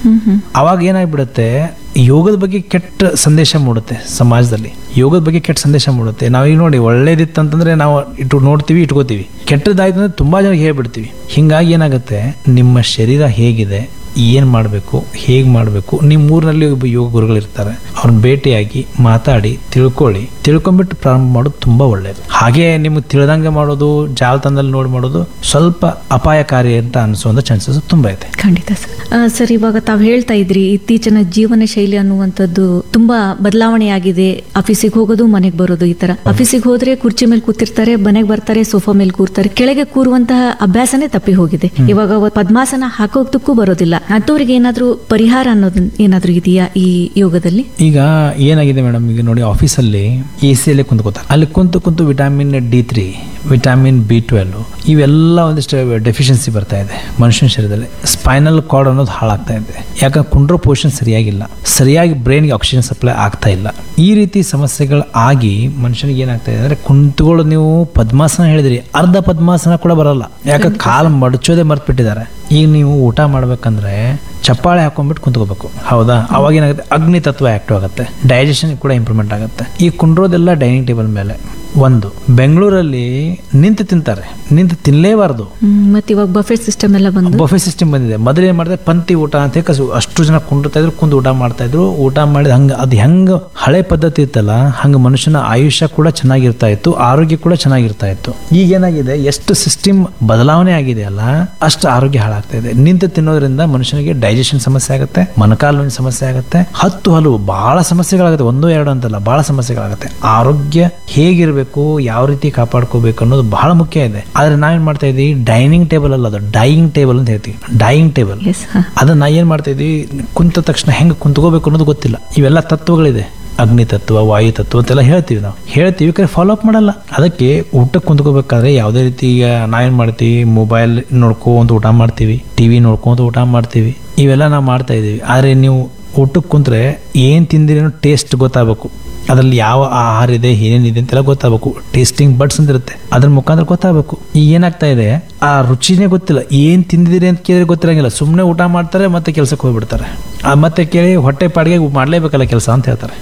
ಹ್ಮ್ ಹ್ಮ್ ಅವಾಗ ಏನಾಗ್ಬಿಡುತ್ತೆ ಯೋಗದ ಬಗ್ಗೆ ಕೆಟ್ಟ ಸಂದೇಶ ಮೂಡುತ್ತೆ ಸಮಾಜದಲ್ಲಿ ಯೋಗದ ಬಗ್ಗೆ ಕೆಟ್ಟ ಸಂದೇಶ ಮೂಡುತ್ತೆ ನಾವೀಗ ನೋಡಿ ಒಳ್ಳೇದಿತ್ತಂತಂದ್ರೆ ನಾವು ಇಟ್ಟು ನೋಡ್ತೀವಿ ಇಟ್ಕೋತೀವಿ ಕೆಟ್ಟದಾಯ್ತು ಅಂದ್ರೆ ತುಂಬಾ ಜನಕ್ಕೆ ಹೇಳ್ಬಿಡ್ತೀವಿ ಹಿಂಗಾಗಿ ಏನಾಗುತ್ತೆ ನಿಮ್ಮ ಶರೀರ ಹೇಗಿದೆ ಏನ್ ಮಾಡಬೇಕು ಹೇಗೆ ಮಾಡಬೇಕು ನಿಮ್ಮ ಊರಿನಲ್ಲಿ ಒಬ್ಬ ಯೋಗ ಗುರುಗಳು ಇರ್ತಾರೆ ಅವ್ರನ್ನ ಭೇಟಿಯಾಗಿ ಮಾತಾಡಿ ತಿಳ್ಕೊಳ್ಳಿ ತಿಳ್ಕೊಂಬಿಟ್ಟು ಪ್ರಾರಂಭ ಮಾಡೋದು ತುಂಬಾ ಒಳ್ಳೇದು ಹಾಗೆ ನಿಮ್ಗೆ ತಿಳಿದಂಗೆ ಮಾಡೋದು ಜಾಲತಾಣದಲ್ಲಿ ನೋಡಿ ಮಾಡೋದು ಸ್ವಲ್ಪ ಅಪಾಯಕಾರಿ ಅಂತ ಅನಿಸುವಂತ ಚಾನ್ಸಸ್ ತುಂಬಾ ಇದೆ ಖಂಡಿತ ಸರ್ ಆ, ಸರ್ ಇವಾಗ ತಾವು ಹೇಳ್ತಾ ಇದ್ರಿ ಇತ್ತೀಚಿನ ಜೀವನ ಶೈಲಿ ಅನ್ನುವಂಥದ್ದು ತುಂಬಾ ಬದಲಾವಣೆ ಆಫೀಸಿಗೆ ಹೋಗೋದು ಮನೆಗೆ ಬರೋದು ಈ ತರ ಆಫೀಸಿಗೆ ಹೋದ್ರೆ ಕುರ್ಚಿ ಮೇಲೆ ಕೂತಿರ್ತಾರೆ ಮನೆಗೆ ಬರ್ತಾರೆ ಸೋಫಾ ಮೇಲೆ ಕೂರ್ತಾರೆ ಕೆಳಗೆ ಕೂರುವಂತಹ ಅಭ್ಯಾಸನೇ ತಪ್ಪಿ ಹೋಗಿದೆ ಇವಾಗ ಅವ ಪದ್ಮಾಸನ ಹಾಕೋದಕ್ಕೂ ಬರೋದಿಲ್ಲ ಅಂಥವ್ರಿಗೆ ಏನಾದ್ರೂ ಪರಿಹಾರ ಅನ್ನೋದು ಏನಾದ್ರೂ ಇದೆಯಾ ಈ ಯೋಗದಲ್ಲಿ ಈಗ ಏನಾಗಿದೆ ಮೇಡಮ್ ಈಗ ನೋಡಿ ಆಫೀಸಲ್ಲಿ ಎ ಸಿಯಲ್ಲೇ ಕುಂತ್ಕೋತಾರೆ ಅಲ್ಲಿ ಕುಂತು ಕುಂತು vitamin D three vitamin B twelve ಇವೆಲ್ಲ ಒಂದಿಷ್ಟು ಡೆಫಿಷಿಯನ್ಸಿ ಬರ್ತಾ ಇದೆ ಮನುಷ್ಯನ ಶರೀರದಲ್ಲಿ ಸ್ಪೈನಲ್ ಕಾರ್ಡ್ ಅನ್ನೋದು ಹಾಳಾಗ್ತಾ ಇದೆ ಯಾಕಂದ್ರೆ ಕುಂಡ್ರೋ ಪೊಸಿಷನ್ ಸರಿಯಾಗಿಲ್ಲ ಸರಿಯಾಗಿ ಬ್ರೈನ್ಗೆ ಆಕ್ಸಿಜನ್ ಸಪ್ಲೈ ಆಗ್ತಾ ಇಲ್ಲ ಈ ರೀತಿ ಸಮಸ್ಯೆಗಳು ಆಗಿ ಮನುಷ್ಯನಿಗೆ ಏನಾಗ್ತಾ ಇದೆ ಅಂದ್ರೆ ಕುಂತ್ಕೊಳ್ಳೋದು ನೀವು ಪದ್ಮಾಸನ ಹೇಳಿದ್ರಿ ಅರ್ಧ ಪದ್ಮಾಸನ ಕೂಡ ಬರಲ್ಲ ಯಾಕಂದ್ರೆ ಕಾಲು ಮಡಚೋದೇ ಮರ್ತ್ಬಿಟ್ಟಿದ್ದಾರೆ ಈಗ ನೀವು ಊಟ ಮಾಡ್ಬೇಕಂದ್ರೆ ಚಪ್ಪಾಳೆ ಹಾಕೊಂಡ್ಬಿಟ್ಟು ಕುಂತ್ಕೋಬೇಕು ಹೌದಾ ಅವಾಗ ಏನಾಗುತ್ತೆ ಅಗ್ನಿ ತತ್ವ ಆಕ್ಟಿವ್ ಆಗುತ್ತೆ ಡೈಜೆಷನ್ ಕೂಡ ಇಂಪ್ರೂವ್ಮೆಂಟ್ ಆಗುತ್ತೆ ಈ ಕುಂಡ್ರೋದೆಲ್ಲ ಡೈನಿಂಗ್ ಟೇಬಲ್ ಮೇಲೆ ಒಂದು ಬೆಂಗಳೂರಲ್ಲಿ ನಿಂತು ತಿಂತಾರೆ ನಿಂತು ತಿನ್ನಲೇಬಾರ್ದು ಹ್ಮ್, ಮತ್ತೆ ಇವಾಗ ಬಫೆಟ್ ಸಿಸ್ಟಮ್ ಎಲ್ಲ ಬಂದು ಬಫೆ ಸಿಸ್ಟಮ್ ಬಂದಿದೆ ಮೊದಲು ಏನ್ ಮಾಡಿದ್ರೆ ಪಂಕ್ತಿ ಊಟ ಅಂತ ಹೇಳಿ ಕಸು ಅಷ್ಟು ಜನ ಕುಂಡಿರ್ತಾ ಇದ್ರು ಕುಂದು ಊಟ ಮಾಡ್ತಾ ಇದ್ರು ಊಟ ಮಾಡಿದ ಹಂಗ ಅದು ಹೆಂಗ ಹಳೆ ಪದ್ಧತಿ ಇತ್ತಲ್ಲ ಹಂಗ ಮನುಷ್ಯನ ಆಯುಷ್ಯ ಕೂಡ ಚೆನ್ನಾಗಿರ್ತಾ ಇತ್ತು ಆರೋಗ್ಯ ಕೂಡ ಚೆನ್ನಾಗಿರ್ತಾ ಇತ್ತು ಈಗ ಏನಾಗಿದೆ ಎಷ್ಟು ಸಿಸ್ಟಮ್ ಬದಲಾವಣೆ ಆಗಿದೆ ಅಲ್ಲ ಅಷ್ಟು ಆರೋಗ್ಯ ಹಾಳಾಗ್ತಾ ಇದೆ ನಿಂತು ತಿನ್ನೋದ್ರಿಂದ ಮನುಷ್ಯನಿಗೆ ಡೈಜೆಷನ್ ಸಮಸ್ಯೆ ಆಗುತ್ತೆ ಮೊಣಕಾಲು ನೋವಿನ ಸಮಸ್ಯೆ ಆಗುತ್ತೆ ಹತ್ತು ಹಲವು ಬಹಳ ಸಮಸ್ಯೆಗಳಾಗುತ್ತೆ ಒಂದು ಎರಡು ಅಂತಲ್ಲ ಬಹಳ ಸಮಸ್ಯೆಗಳಾಗುತ್ತೆ ಆರೋಗ್ಯ ಹೇಗಿರಬೇಕು ಯಾವ ರೀತಿ ಕಾಪಾಡ್ಕೋಬೇಕು ಅನ್ನೋದು ಬಹಳ ಮುಖ್ಯ ಇದೆ ಆದ್ರೆ ನಾವೇನ್ ಮಾಡ್ತಾ ಇದೀವಿ ಡೈನಿಂಗ್ ಟೇಬಲ್ ಅಲ್ಲ ಅದು ಡೈಯಿಂಗ್ ಟೇಬಲ್ ಅಂತ ಹೇಳ್ತೀವಿ ಡೈಯಿಂಗ್ ಟೇಬಲ್ ಎಸ್ ಹಾ ಅದನ್ನ ನಾ ಏನ್ ಮಾಡ್ತಾ ಇದೀವಿ ಕುಂತ ತಕ್ಷಣ ಹೆಂಗೆ ಕುಂತ್ಕೋಬೇಕು ಅನ್ನೋದು ಗೊತ್ತಿಲ್ಲ ಇವೆಲ್ಲ ತತ್ವಗಳಿದೆ ಅಗ್ನಿ ತತ್ವ ವಾಯು ತತ್ವ ಅಂತೆಲ್ಲ ಹೇಳ್ತೀವಿ ನಾವು ಹೇಳ್ತೀವಿ ಕರೆ ಫಾಲೋ ಅಪ್ ಮಾಡಲ್ಲ ಅದಕ್ಕೆ ಊಟಕ್ಕೆ ಕುಂತ್ಕೋಬೇಕಾದ್ರೆ ಯಾವುದೇ ರೀತಿ ಈಗ ನಾವೇನ್ ಮಾಡ್ತೀವಿ ಮೊಬೈಲ್ ನೋಡ್ಕೊಂತ ಊಟ ಮಾಡ್ತೀವಿ ಟಿವಿ ನೋಡ್ಕೊಂತ ಊಟ ಮಾಡ್ತೀವಿ ಇವೆಲ್ಲ ನಾವು ಮಾಡ್ತಾ ಇದೀವಿ ಆದ್ರೆ ನೀವು ಊಟಕ್ಕೆ ಕುಂತ್ರೆ ಏನ್ ತಿಂದಿರಿ ಅನ್ನೋ ಟೇಸ್ಟ್ ಗೊತ್ತಾಗಬೇಕು ಅದ್ರಲ್ಲಿ ಯಾವ ಆಹಾರ ಇದೆ ಏನೇನಿದೆ ಅಂತೆಲ್ಲ ಗೊತ್ತಾಗಬೇಕು ಟೇಸ್ಟಿಂಗ್ ಬಡ್ಸ್ ಅಂತ ಇರುತ್ತೆ ಅದ್ರ ಮುಖಾಂತರ ಗೊತ್ತಾಗಬೇಕು ಈಗ ಏನಾಗ್ತಾ ಇದೆ ಆ ರುಚಿನೇ ಗೊತ್ತಿಲ್ಲ ಏನ್ ತಿಂದಿದ್ದೀರಿ ಅಂತ ಕೇಳಿದ್ರೆ ಗೊತ್ತಿರಂಗಿಲ್ಲ ಸುಮ್ಮನೆ ಊಟ ಮಾಡ್ತಾರೆ ಮತ್ತೆ ಕೆಲಸಕ್ಕೆ ಹೋಗ್ಬಿಡ್ತಾರೆ ಆ ಮತ್ತೆ ಕೇಳಿ ಹೊಟ್ಟೆ ಪಾಡಿಗೆ ಮಾಡ್ಲೇಬೇಕಲ್ಲ ಕೆಲಸ ಅಂತ ಹೇಳ್ತಾರೆ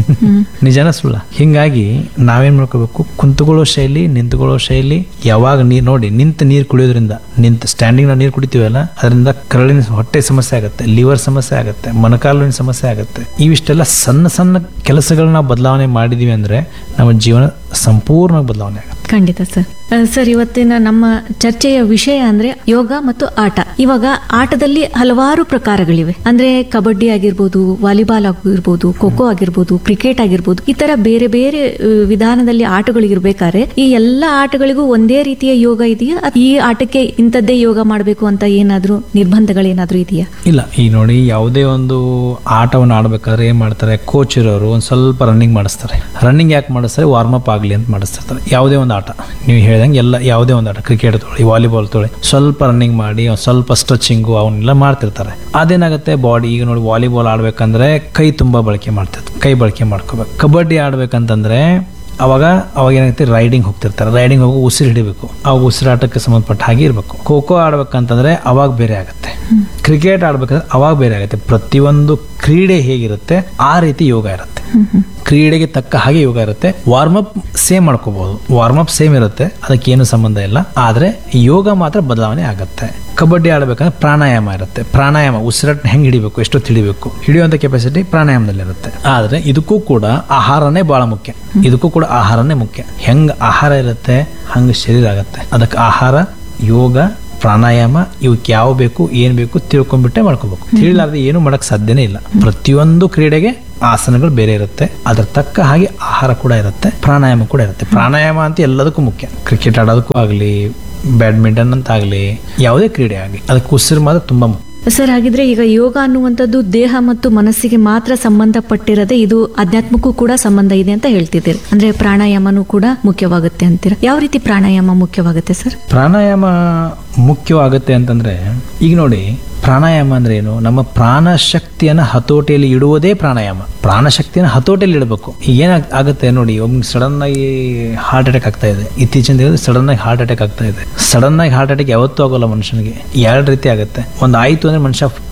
ನಿಜನ ಸುಳ್ಳ ಹಿಂಗಾಗಿ ನಾವೇನ್ ಮಾಡ್ಕೋಬೇಕು ಕುಂತ್ಕೊಳ್ಳೋ ಶೈಲಿ ನಿಂತ್ಕೊಳ್ಳೋ ಶೈಲಿ ಯಾವಾಗ ನೀರ್ ನೋಡಿ ನಿಂತು ನೀರು ಕುಡಿಯೋದ್ರಿಂದ ನಿಂತು ಸ್ಟ್ಯಾಂಡಿಂಗ್ ನಾವು ನೀರು ಕುಡಿತೀವಲ್ಲ ಅದರಿಂದ ಕರಳಿನ ಹೊಟ್ಟೆ ಸಮಸ್ಯೆ ಆಗುತ್ತೆ ಲಿವರ್ ಸಮಸ್ಯೆ ಆಗುತ್ತೆ ಮೊಣಕಾಲಿನ ಸಮಸ್ಯೆ ಆಗುತ್ತೆ ಇವಿಷ್ಟೆಲ್ಲ ಸಣ್ಣ ಸಣ್ಣ ಕೆಲಸಗಳನ್ನ ನಾವು ಬದಲಾವಣೆ ಮಾಡಿದೀವಿ ಅಂದ್ರೆ ನಮ್ಮ ಜೀವನ ಸಂಪೂರ್ಣ ಬದಲಾವಣೆ ಆಗುತ್ತೆ ಖಂಡಿತ ಸರ್ ಆ, ಸರ್ ಇವತ್ತಿನ ನಮ್ಮ ಚರ್ಚೆಯ ವಿಷಯ ಅಂದ್ರೆ ಯೋಗ ಮತ್ತು ಆಟ ಇವಾಗ ಆಟದಲ್ಲಿ ಹಲವಾರು ಪ್ರಕಾರಗಳಿವೆ ಅಂದ್ರೆ ಕಬಡ್ಡಿ ಆಗಿರ್ಬೋದು ವಾಲಿಬಾಲ್ ಆಗಿರ್ಬೋದು ಖೋಖೋ ಆಗಿರ್ಬೋದು ಕ್ರಿಕೆಟ್ ಆಗಿರ್ಬೋದು ಈ ತರ ಬೇರೆ ಬೇರೆ ಆ, ವಿಧಾನದಲ್ಲಿ ಆಟಗಳಿರ್ಬೇಕಾದ್ರೆ ಈ ಎಲ್ಲ ಆಟಗಳಿಗೂ ಒಂದೇ ರೀತಿಯ ಯೋಗ ಇದೆಯಾ ಅತ್- ಈ ಆಟಕ್ಕೆ ಇಂಥದ್ದೇ ಯೋಗ ಮಾಡಬೇಕು ಅಂತ ಏನಾದ್ರೂ ನಿರ್ಬಂಧಗಳೇನಾದ್ರೂ ಇದೆಯಾ ಇಲ್ಲ ಈ ನೋಡಿ ಯಾವುದೇ ಒಂದು ಆಟವನ್ನು ಆಡ್ಬೇಕಾದ್ರೆ ಏನ್ ಮಾಡ್ತಾರೆ ಕೋಚ್ ಇರೋರು ಒಂದು ಸ್ವಲ್ಪ ರನ್ನಿಂಗ್ ಮಾಡಿಸ್ತಾರೆ ರನ್ನಿಂಗ್ ಯಾಕೆ ಮಾಡಿಸ್ತಾರೆ ವಾರ್ಮ್ ಅಪ್ ಆಗಲಿ ಅಂತ ಮಾಡಿಸ್ತಿರ್ತಾರೆ ಯಾವುದೇ ಒಂದು ಆಟ ನೀವು ಹೇಳ್ದಂಗೆ ಎಲ್ಲ ಯಾವುದೇ ಒಂದು ಆಟ ಕ್ರಿಕೆಟ್ ತೊಳಿ ವಾಲಿಬಾಲ್ ತೊಳಿ ಸ್ವಲ್ಪ ರನ್ನಿಂಗ್ ಮಾಡಿ ಒಂದ್ ಸ್ವಲ್ಪ ಸ್ಟ್ರೆಚಿಂಗು ಅವನ್ನೆಲ್ಲ ಮಾಡ್ತಿರ್ತಾರೆ ಅದೇನಾಗುತ್ತೆ ಬಾಡಿ ಈಗ ನೋಡಿ ವಾಲಿಬಾಲ್ ಆಡ್ಬೇಕಂದ್ರೆ ಕೈ ತುಂಬಾ ಬಳಕೆ ಮಾಡ್ತಿರ್ತಾರೆ ಕೈ ಬಳಕೆ ಮಾಡ್ಕೋಬೇಕು ಕಬಡ್ಡಿ ಆಡ್ಬೇಕಂತಂದ್ರೆ ಅವಾಗ ಅವಾಗ ಏನಾಗುತ್ತೆ ರೈಡಿಂಗ್ ಹೋಗ್ತಿರ್ತಾರೆ ರೈಡಿಂಗ್ ಹೋಗಿ ಉಸಿರು ಹಿಡಿಬೇಕು ಆ ಉಸಿರಾಟಕ್ಕೆ ಸಂಬಂಧಪಟ್ಟ ಹಾಗೆ ಇರಬೇಕು ಖೋ ಖೋ ಆಡ್ಬೇಕಂತಂದ್ರೆ ಅವಾಗ ಬೇರೆ ಆಗುತ್ತೆ ಕ್ರಿಕೆಟ್ ಆಡ್ಬೇಕಂದ್ರೆ ಅವಾಗ ಬೇರೆ ಆಗುತ್ತೆ ಪ್ರತಿಯೊಂದು ಕ್ರೀಡೆ ಹೇಗಿರುತ್ತೆ ಆ ರೀತಿ ಯೋಗ ಇರುತ್ತೆ ಕ್ರೀಡೆಗೆ ತಕ್ಕ ಹಾಗೆ ಯೋಗ ಇರುತ್ತೆ ವಾರ್ಮ್ ಅಪ್ ಸೇಮ್ ಮಾಡ್ಕೋಬಹುದು ವಾರ್ಮ್ ಅಪ್ ಸೇಮ್ ಇರುತ್ತೆ ಅದಕ್ಕೆ ಏನು ಸಂಬಂಧ ಇಲ್ಲ ಆದ್ರೆ ಯೋಗ ಮಾತ್ರ ಬದಲಾವಣೆ ಆಗುತ್ತೆ ಕಬಡ್ಡಿ ಆಡ್ಬೇಕಂದ್ರೆ ಪ್ರಾಣಾಯಾಮ ಇರುತ್ತೆ ಪ್ರಾಣಾಯಾಮ ಉಸಿರಾಟ ಹೆಂಗ್ ಹಿಡಿಬೇಕು ಎಷ್ಟೊತ್ತು ಹಿಡಿಬೇಕು ಹಿಡಿಯುವಂತ ಕೆಪಾಸಿಟಿ ಪ್ರಾಣಾಯಾಮದಲ್ಲಿ ಇರುತ್ತೆ ಆದ್ರೆ ಇದಕ್ಕೂ ಕೂಡ ಆಹಾರನೇ ಬಹಳ ಮುಖ್ಯ ಇದಕ್ಕೂ ಕೂಡ ಆಹಾರನೇ ಮುಖ್ಯ ಹೆಂಗ್ ಆಹಾರ ಇರುತ್ತೆ ಹಂಗ ಶರೀರ ಆಗತ್ತೆ ಅದಕ್ಕೆ ಆಹಾರ ಯೋಗ ಪ್ರಾಣಾಯಾಮ ಇವಕ್ಕೆ ಯಾವ ಬೇಕು ಏನ್ ಬೇಕು ತಿಳ್ಕೊಂಡ್ಬಿಟ್ಟೆ ಮಾಡ್ಕೋಬೇಕು ತಿಳಿಲಾರ್ದೆ ಏನು ಮಾಡಕ್ ಸಾಧ್ಯನೇ ಇಲ್ಲ ಪ್ರತಿಯೊಂದು ಕ್ರೀಡೆಗೆ ಆಸನಗಳು ಬೇರೆ ಇರುತ್ತೆ ಅದ್ರ ತಕ್ಕ ಹಾಗೆ ಆಹಾರ ಕೂಡ ಇರುತ್ತೆ ಪ್ರಾಣಾಯಾಮ ಕೂಡ ಇರುತ್ತೆ ಪ್ರಾಣಾಯಾಮ ಅಂತ ಎಲ್ಲದಕ್ಕೂ ಮುಖ್ಯ ಕ್ರಿಕೆಟ್ ಆಡೋದಕ್ಕೂ ಆಗ್ಲಿ ಬ್ಯಾಡ್ಮಿಂಟನ್ ಅಂತ ಆಗ್ಲಿ ಯಾವುದೇ ಕ್ರೀಡೆ ಆಗಲಿ ಅದಕ್ಕೆ ಉಸಿರು ಮಾತ್ರ ತುಂಬಾ ಮುಖ್ಯ ಸರ್ ಹಾಗಿದ್ರೆ ಈಗ ಯೋಗ ಅನ್ನುವಂಥದ್ದು ದೇಹ ಮತ್ತು ಮನಸ್ಸಿಗೆ ಮಾತ್ರ ಸಂಬಂಧಪಟ್ಟಿರದೆ ಇದು ಅಧ್ಯಾತ್ಮಕ್ಕೂ ಕೂಡ ಸಂಬಂಧ ಇದೆ ಅಂತ ಹೇಳ್ತಿದ್ದೀರಿ ಅಂದ್ರೆ ಪ್ರಾಣಾಯಾಮನೂ ಕೂಡ ಮುಖ್ಯವಾಗುತ್ತೆ ಅಂತೀರ ಯಾವ ರೀತಿ ಪ್ರಾಣಾಯಾಮ ಮುಖ್ಯವಾಗುತ್ತೆ ಸರ್ ಪ್ರಾಣಾಯಾಮ ಮುಖ್ಯವಾಗುತ್ತೆ ಅಂತಂದ್ರೆ ಈಗ ನೋಡಿ ಪ್ರಾಣಾಯಾಮ ಅಂದ್ರೆ ಏನು ನಮ್ಮ ಪ್ರಾಣ ಶಕ್ತಿಯನ್ನ ಹತೋಟಿಯಲ್ಲಿ ಇಡುವುದೇ ಪ್ರಾಣಾಯಾಮ ಪ್ರಾಣ ಶಕ್ತಿಯನ್ನ ಹತೋಟಿಯಲ್ಲಿ ಇಡಬೇಕು ಏನ ಆಗುತ್ತೆ ನೋಡಿ ಒಮ್ಮೆ ಸಡನ್ ಆಗಿ ಹಾರ್ಟ್ ಅಟ್ಯಾಕ್ ಆಗ್ತಾ ಇದೆ ಇತ್ತೀಚಿನ ದಿನದಲ್ಲಿ ಸಡನ್ ಆಗಿ ಹಾರ್ಟ್ ಅಟ್ಯಾಕ್ ಆಗ್ತಾ ಇದೆ ಸಡನ್ ಆಗಿ ಹಾರ್ಟ್ ಅಟ್ಯಾಕ್ ಯಾವತ್ತೂ ಆಗೋಲ್ಲ ಮನುಷ್ಯನಿಗೆ ಎರಡು ರೀತಿ ಆಗುತ್ತೆ ಒಂದು ಆಯ್ತು ಅಂದ್ರೆ ಮನುಷ್ಯ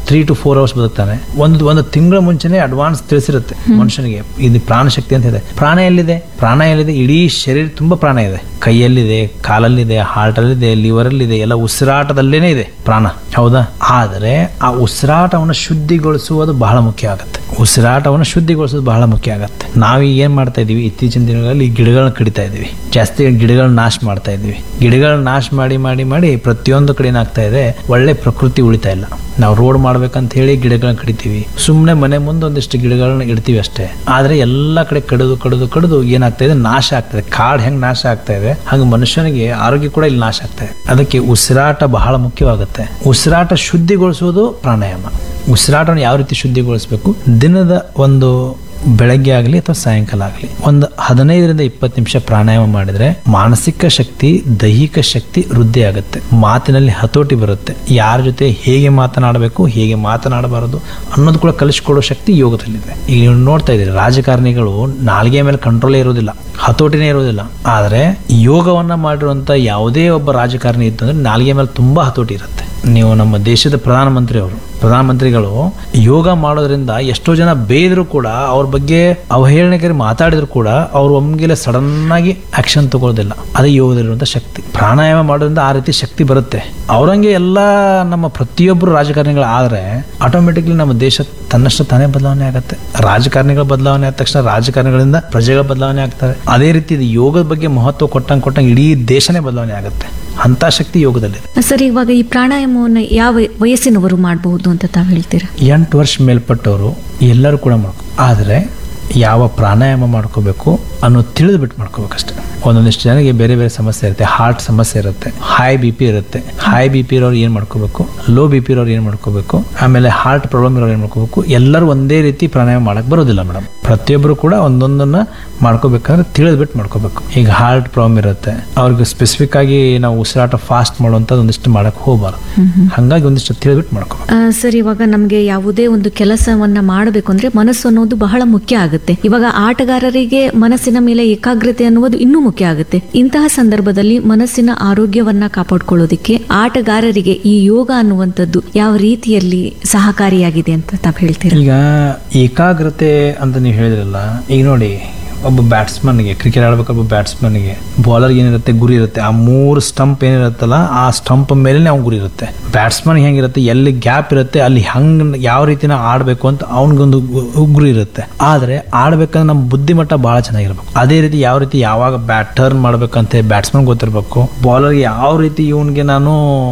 ತ್ರೀ ಟು ಫೋರ್ ಅವರ್ಸ್ ಬದುಕ್ತಾನೆ ಒಂದು ಒಂದು ತಿಂಗಳ ಮುಂಚೆನೆ ಅಡ್ವಾನ್ಸ್ ತಿಳಿಸಿರುತ್ತೆ ಮನುಷ್ಯನಿಗೆ ಇದು ಪ್ರಾಣ ಶಕ್ತಿ ಅಂತ ಇದೆ ಪ್ರಾಣ ಎಲ್ಲಿದೆ ಪ್ರಾಣ ಎಲ್ಲಿದೆ ಇಡೀ ಶರೀರ ತುಂಬಾ ಪ್ರಾಣ ಇದೆ ಕೈಯಲ್ಲಿದೆ ಕಾಲಲ್ಲಿದೆ ಹಾರ್ಟ್ ಅಲ್ಲಿದೆ ಲಿವರ್ ಅಲ್ಲಿದೆ ಎಲ್ಲ ಉಸಿರಾಟದಲ್ಲೇನೆ ಇದೆ ಪ್ರಾಣ ಹೌದಾ ಆದರೆ ಆ ಉಸಿರಾಟವನ್ನು ಶುದ್ಧಿಗೊಳಿಸುವುದು ಬಹಳ ಮುಖ್ಯ ಆಗುತ್ತೆ ಉಸಿರಾಟವನ್ನು ಶುದ್ಧಿಗೊಳಿಸೋದು ಬಹಳ ಮುಖ್ಯ ಆಗುತ್ತೆ ನಾವೀಗ ಏನ್ ಮಾಡ್ತಾ ಇದೀವಿ ಇತ್ತೀಚಿನ ದಿನಗಳಲ್ಲಿ ಗಿಡಗಳನ್ನ ಕಡಿತಾ ಇದೀವಿ ಜಾಸ್ತಿ ಗಿಡಗಳನ್ನ ನಾಶ ಮಾಡ್ತಾ ಇದೀವಿ ಗಿಡಗಳನ್ನ ನಾಶ ಮಾಡಿ ಮಾಡಿ ಮಾಡಿ ಪ್ರತಿಯೊಂದು ಕಡೆ ಏನಾಗ್ತಾ ಇದೆ ಒಳ್ಳೆ ಪ್ರಕೃತಿ ಉಳಿತಾ ಇಲ್ಲ ನಾವು ರೋಡ್ ಮಾಡ್ಬೇಕಂತ ಹೇಳಿ ಗಿಡಗಳನ್ನ ಕಡಿತೀವಿ ಸುಮ್ಮನೆ ಮನೆ ಮುಂದೆ ಒಂದಿಷ್ಟು ಗಿಡಗಳನ್ನ ಇಡ್ತೀವಿ ಅಷ್ಟೇ ಆದ್ರೆ ಎಲ್ಲ ಕಡೆ ಕಡಿದು ಕಡಿದು ಕಡಿದು ಏನಾಗ್ತಾ ಇದೆ ನಾಶ ಆಗ್ತದೆ ಕಾಡ್ ಹೆಂಗ್ ನಾಶ ಆಗ್ತಾ ಇದೆ ಹಂಗ ಮನುಷ್ಯನಿಗೆ ಆರೋಗ್ಯ ಕೂಡ ಇಲ್ಲಿ ನಾಶ ಆಗ್ತಾ ಇದೆ ಅದಕ್ಕೆ ಉಸಿರಾಟ ಬಹಳ ಮುಖ್ಯವಾಗುತ್ತೆ ಉಸಿರಾಟ ಶುದ್ಧಿಗೊಳಿಸುವುದು ಪ್ರಾಣಾಯಾಮ ಉಸಿರಾಟವನ್ನು ಯಾವ ರೀತಿ ಶುದ್ಧಿಗೊಳಿಸಬೇಕು ದಿನದ ಒಂದು ಬೆಳಗ್ಗೆ ಆಗಲಿ ಅಥವಾ ಸಾಯಂಕಾಲ ಆಗಲಿ ಒಂದು ಹದಿನೈದರಿಂದ ಇಪ್ಪತ್ತು ನಿಮಿಷ ಪ್ರಾಣಾಯಾಮ ಮಾಡಿದ್ರೆ ಮಾನಸಿಕ ಶಕ್ತಿ ದೈಹಿಕ ಶಕ್ತಿ ವೃದ್ಧಿ ಆಗುತ್ತೆ ಮಾತಿನಲ್ಲಿ ಹತೋಟಿ ಬರುತ್ತೆ ಯಾರ ಜೊತೆ ಹೇಗೆ ಮಾತನಾಡಬೇಕು ಹೇಗೆ ಮಾತನಾಡಬಾರದು ಅನ್ನೋದು ಕೂಡ ಕಲಿಸ್ಕೊಡೋ ಶಕ್ತಿ ಯೋಗದಲ್ಲಿದೆ ಈಗ ನೀವು ನೋಡ್ತಾ ಇದ್ದೀರಿ ರಾಜಕಾರಣಿಗಳು ನಾಲ್ಗೆ ಮೇಲೆ ಕಂಟ್ರೋಲೇ ಇರೋದಿಲ್ಲ ಹತೋಟಿನೇ ಇರೋದಿಲ್ಲ ಆದರೆ ಯೋಗವನ್ನ ಮಾಡಿರುವಂತ ಯಾವುದೇ ಒಬ್ಬ ರಾಜಕಾರಣಿ ಇತ್ತು ಅಂದ್ರೆ ನಾಲ್ಗೆ ಮೇಲೆ ತುಂಬಾ ಹತೋಟಿ ಇರುತ್ತೆ ನೀವು ನಮ್ಮ ದೇಶದ ಪ್ರಧಾನಮಂತ್ರಿ ಅವರು ಪ್ರಧಾನಮಂತ್ರಿಗಳು ಯೋಗ ಮಾಡೋದ್ರಿಂದ ಎಷ್ಟೋ ಜನ ಬೇದ್ರು ಕೂಡ ಅವ್ರ ಬಗ್ಗೆ ಅವಹೇಳನಕಾರಿ ಮಾತಾಡಿದ್ರು ಕೂಡ ಅವ್ರು ಒಮ್ಮೆಲೆ ಸಡನ್ ಆಗಿ ಆಕ್ಷನ್ ತಗೊಳ್ಳೋದಿಲ್ಲ ಅದೇ ಯೋಗದಲ್ಲಿರುವಂತ ಶಕ್ತಿ ಪ್ರಾಣಾಯಾಮ ಮಾಡೋದ್ರಿಂದ ಆ ರೀತಿ ಶಕ್ತಿ ಬರುತ್ತೆ ಅವರಂಗೆ ಎಲ್ಲ ನಮ್ಮ ಪ್ರತಿಯೊಬ್ಬರು ರಾಜಕಾರಣಿಗಳು ಆದ್ರೆ ಆಟೋಮೆಟಿಕ್ಲಿ ನಮ್ಮ ದೇಶ ತನ್ನಷ್ಟು ತಾನೇ ಬದಲಾವಣೆ ಆಗುತ್ತೆ ರಾಜಕಾರಣಿಗಳ ಬದಲಾವಣೆ ಆದ ತಕ್ಷಣ ರಾಜಕಾರಣಿಗಳಿಂದ ಪ್ರಜೆಗಳ ಬದಲಾವಣೆ ಆಗ್ತಾರೆ ಅದೇ ರೀತಿ ಇದು ಯೋಗದ ಬಗ್ಗೆ ಮಹತ್ವ ಕೊಟ್ಟಂಗೆ ಕೊಟ್ಟಂಗೆ ಇಡೀ ದೇಶನೇ ಬದಲಾವಣೆ ಆಗುತ್ತೆ ಅಂತ ಶಕ್ತಿ ಯೋಗದಲ್ಲಿದೆ ಸರ್ ಇವಾಗ ಈ ಪ್ರಾಣಾಯಾಮವನ್ನು ಯಾವ ವಯಸ್ಸಿನವರು ಮಾಡಬಹುದು ಅಂತ ತಾವು ಹೇಳ್ತೀರಾ ಎಂಟು ವರ್ಷ ಮೇಲ್ಪಟ್ಟವರು ಎಲ್ಲರೂ ಕೂಡ ಮಾಡ್ಕೊ ಆದರೆ ಯಾವ ಪ್ರಾಣಾಯಾಮ ಮಾಡ್ಕೋಬೇಕು ಅನ್ನೋದು ತಿಳಿದ್ಬಿಟ್ಟು ಮಾಡ್ಕೋಬೇಕಷ್ಟೆ ಒಂದೊಂದಿಷ್ಟು ಜನಕ್ಕೆ ಬೇರೆ ಬೇರೆ ಸಮಸ್ಯೆ ಇರುತ್ತೆ ಹಾರ್ಟ್ ಸಮಸ್ಯೆ ಇರುತ್ತೆ ಹೈ ಬಿ ಪಿ ಇರುತ್ತೆ ಹೈ ಬಿ ಪಿ ಇರೋರು ಏನು ಮಾಡ್ಕೋಬೇಕು ಲೋ ಬಿ ಪಿ ಇರೋರು ಏನು ಮಾಡ್ಕೋಬೇಕು ಆಮೇಲೆ ಹಾರ್ಟ್ ಪ್ರಾಬ್ಲಮ್ ಇರೋರು ಏನು ಮಾಡ್ಕೋಬೇಕು ಎಲ್ಲರೂ ಒಂದೇ ರೀತಿ ಪ್ರಾಣಾಯಾಮ ಮಾಡಕ್ ಬರೋದಿಲ್ಲ ಮೇಡಮ್ ಪ್ರತಿಯೊಬ್ಬರು ಕೂಡ ಒಂದೊಂದನ್ನ ಮಾಡ್ಕೋಬೇಕಂದ್ರೆ ತಿಳಿದ್ಬಿಟ್ಟು ಮಾಡ್ಕೋಬೇಕು ಈಗ ಹಾರ್ಟ್ ಪ್ರಾಬ್ಲಮ್ ಇರುತ್ತೆ ಅವ್ರಿಗೆ ಸ್ಪೆಸಿಫಿಕ್ ಆಗಿ ನಾವು ಉಸಿರಾಟ ಫಾಸ್ಟ್ ಮಾಡುವಂಥದ್ದು ಒಂದಿಷ್ಟು ಮಾಡಕ್ ಹೋಗಬಾರ್ದು ಹಾಗಾಗಿ ಒಂದಿಷ್ಟು ತಿಳಿದ್ಬಿಟ್ಟು ಮಾಡ್ಕೋಬೇಕು ಆ, ಸರ್ ಇವಾಗ ನಮಗೆ ಯಾವುದೇ ಒಂದು ಕೆಲಸವನ್ನ ಮಾಡಬೇಕು ಅಂದ್ರೆ ಮನಸ್ಸು ಅನ್ನೋದು ಬಹಳ ಮುಖ್ಯ ಆಗುತ್ತೆ ಇವಾಗ ಆಟಗಾರರಿಗೆ ಮನಸ್ಸಿನ ಮೇಲೆ ಏಕಾಗ್ರತೆ ಅನ್ನುವುದು ಇನ್ನೂ ಮುಖ್ಯ ಆಗುತ್ತೆ ಇಂತಹ ಸಂದರ್ಭದಲ್ಲಿ ಮನಸ್ಸಿನ ಆರೋಗ್ಯವನ್ನ ಕಾಪಾಡ್ಕೊಳ್ಳೋದಿಕ್ಕೆ ಆಟಗಾರರಿಗೆ ಈ ಯೋಗ ಅನ್ನುವಂಥದ್ದು ಯಾವ ರೀತಿಯಲ್ಲಿ ಸಹಕಾರಿಯಾಗಿದೆ ಅಂತ ತಾವು ಹೇಳ್ತೀರಾ ಈಗ ಏಕಾಗ್ರತೆ ಅಂತ ನೀವು ಹೇಳಿದ್ರಲ್ಲ ಈಗ ನೋಡಿ ಒಬ್ಬ ಬ್ಯಾಟ್ಸ್ಮನ್ಗೆ ಕ್ರಿಕೆಟ್ ಆಡ್ಬೇಕು ಒಬ್ಬ ಬ್ಯಾಟ್ಸ್ಮನ್ಗೆ ಬಾಲರ್ಗೆ ಏನಿರುತ್ತೆ ಗುರಿ ಇರುತ್ತೆ ಆ ಮೂರು ಸ್ಟಂಪ್ ಏನಿರುತ್ತಲ್ಲ ಆ ಸ್ಟಂಪ್ ಮೇಲೆ ಅವ್ನ ಗುರಿ ಇರುತ್ತೆ ಬ್ಯಾಟ್ಸ್ಮನ್ ಹೆಂಗಿರುತ್ತೆ ಎಲ್ಲಿ ಗ್ಯಾಪ್ ಇರುತ್ತೆ ಅಲ್ಲಿ ಹಂಗ್ ಯಾವ ರೀತಿನ ಆಡಬೇಕು ಅಂತ ಅವನಿಗೊಂದು ಗುರಿ ಇರುತ್ತೆ ಆದ್ರೆ ಆಡ್ಬೇಕಂದ್ರೆ ನಮ್ಮ ಬುದ್ಧಿಮಟ್ಟ ಬಹಳ ಚೆನ್ನಾಗಿರ್ಬೇಕು ಅದೇ ರೀತಿ ಯಾವ ರೀತಿ ಯಾವಾಗ ಬ್ಯಾಟ್ ಟರ್ನ್ ಮಾಡ್ಬೇಕಂತ ಬ್ಯಾಟ್ಸ್ಮನ್ ಗೊತ್ತಿರ್ಬೇಕು ಬಾಲರ್ಗೆ ಯಾವ ರೀತಿ ಇವನ್ಗೆ ನಾನು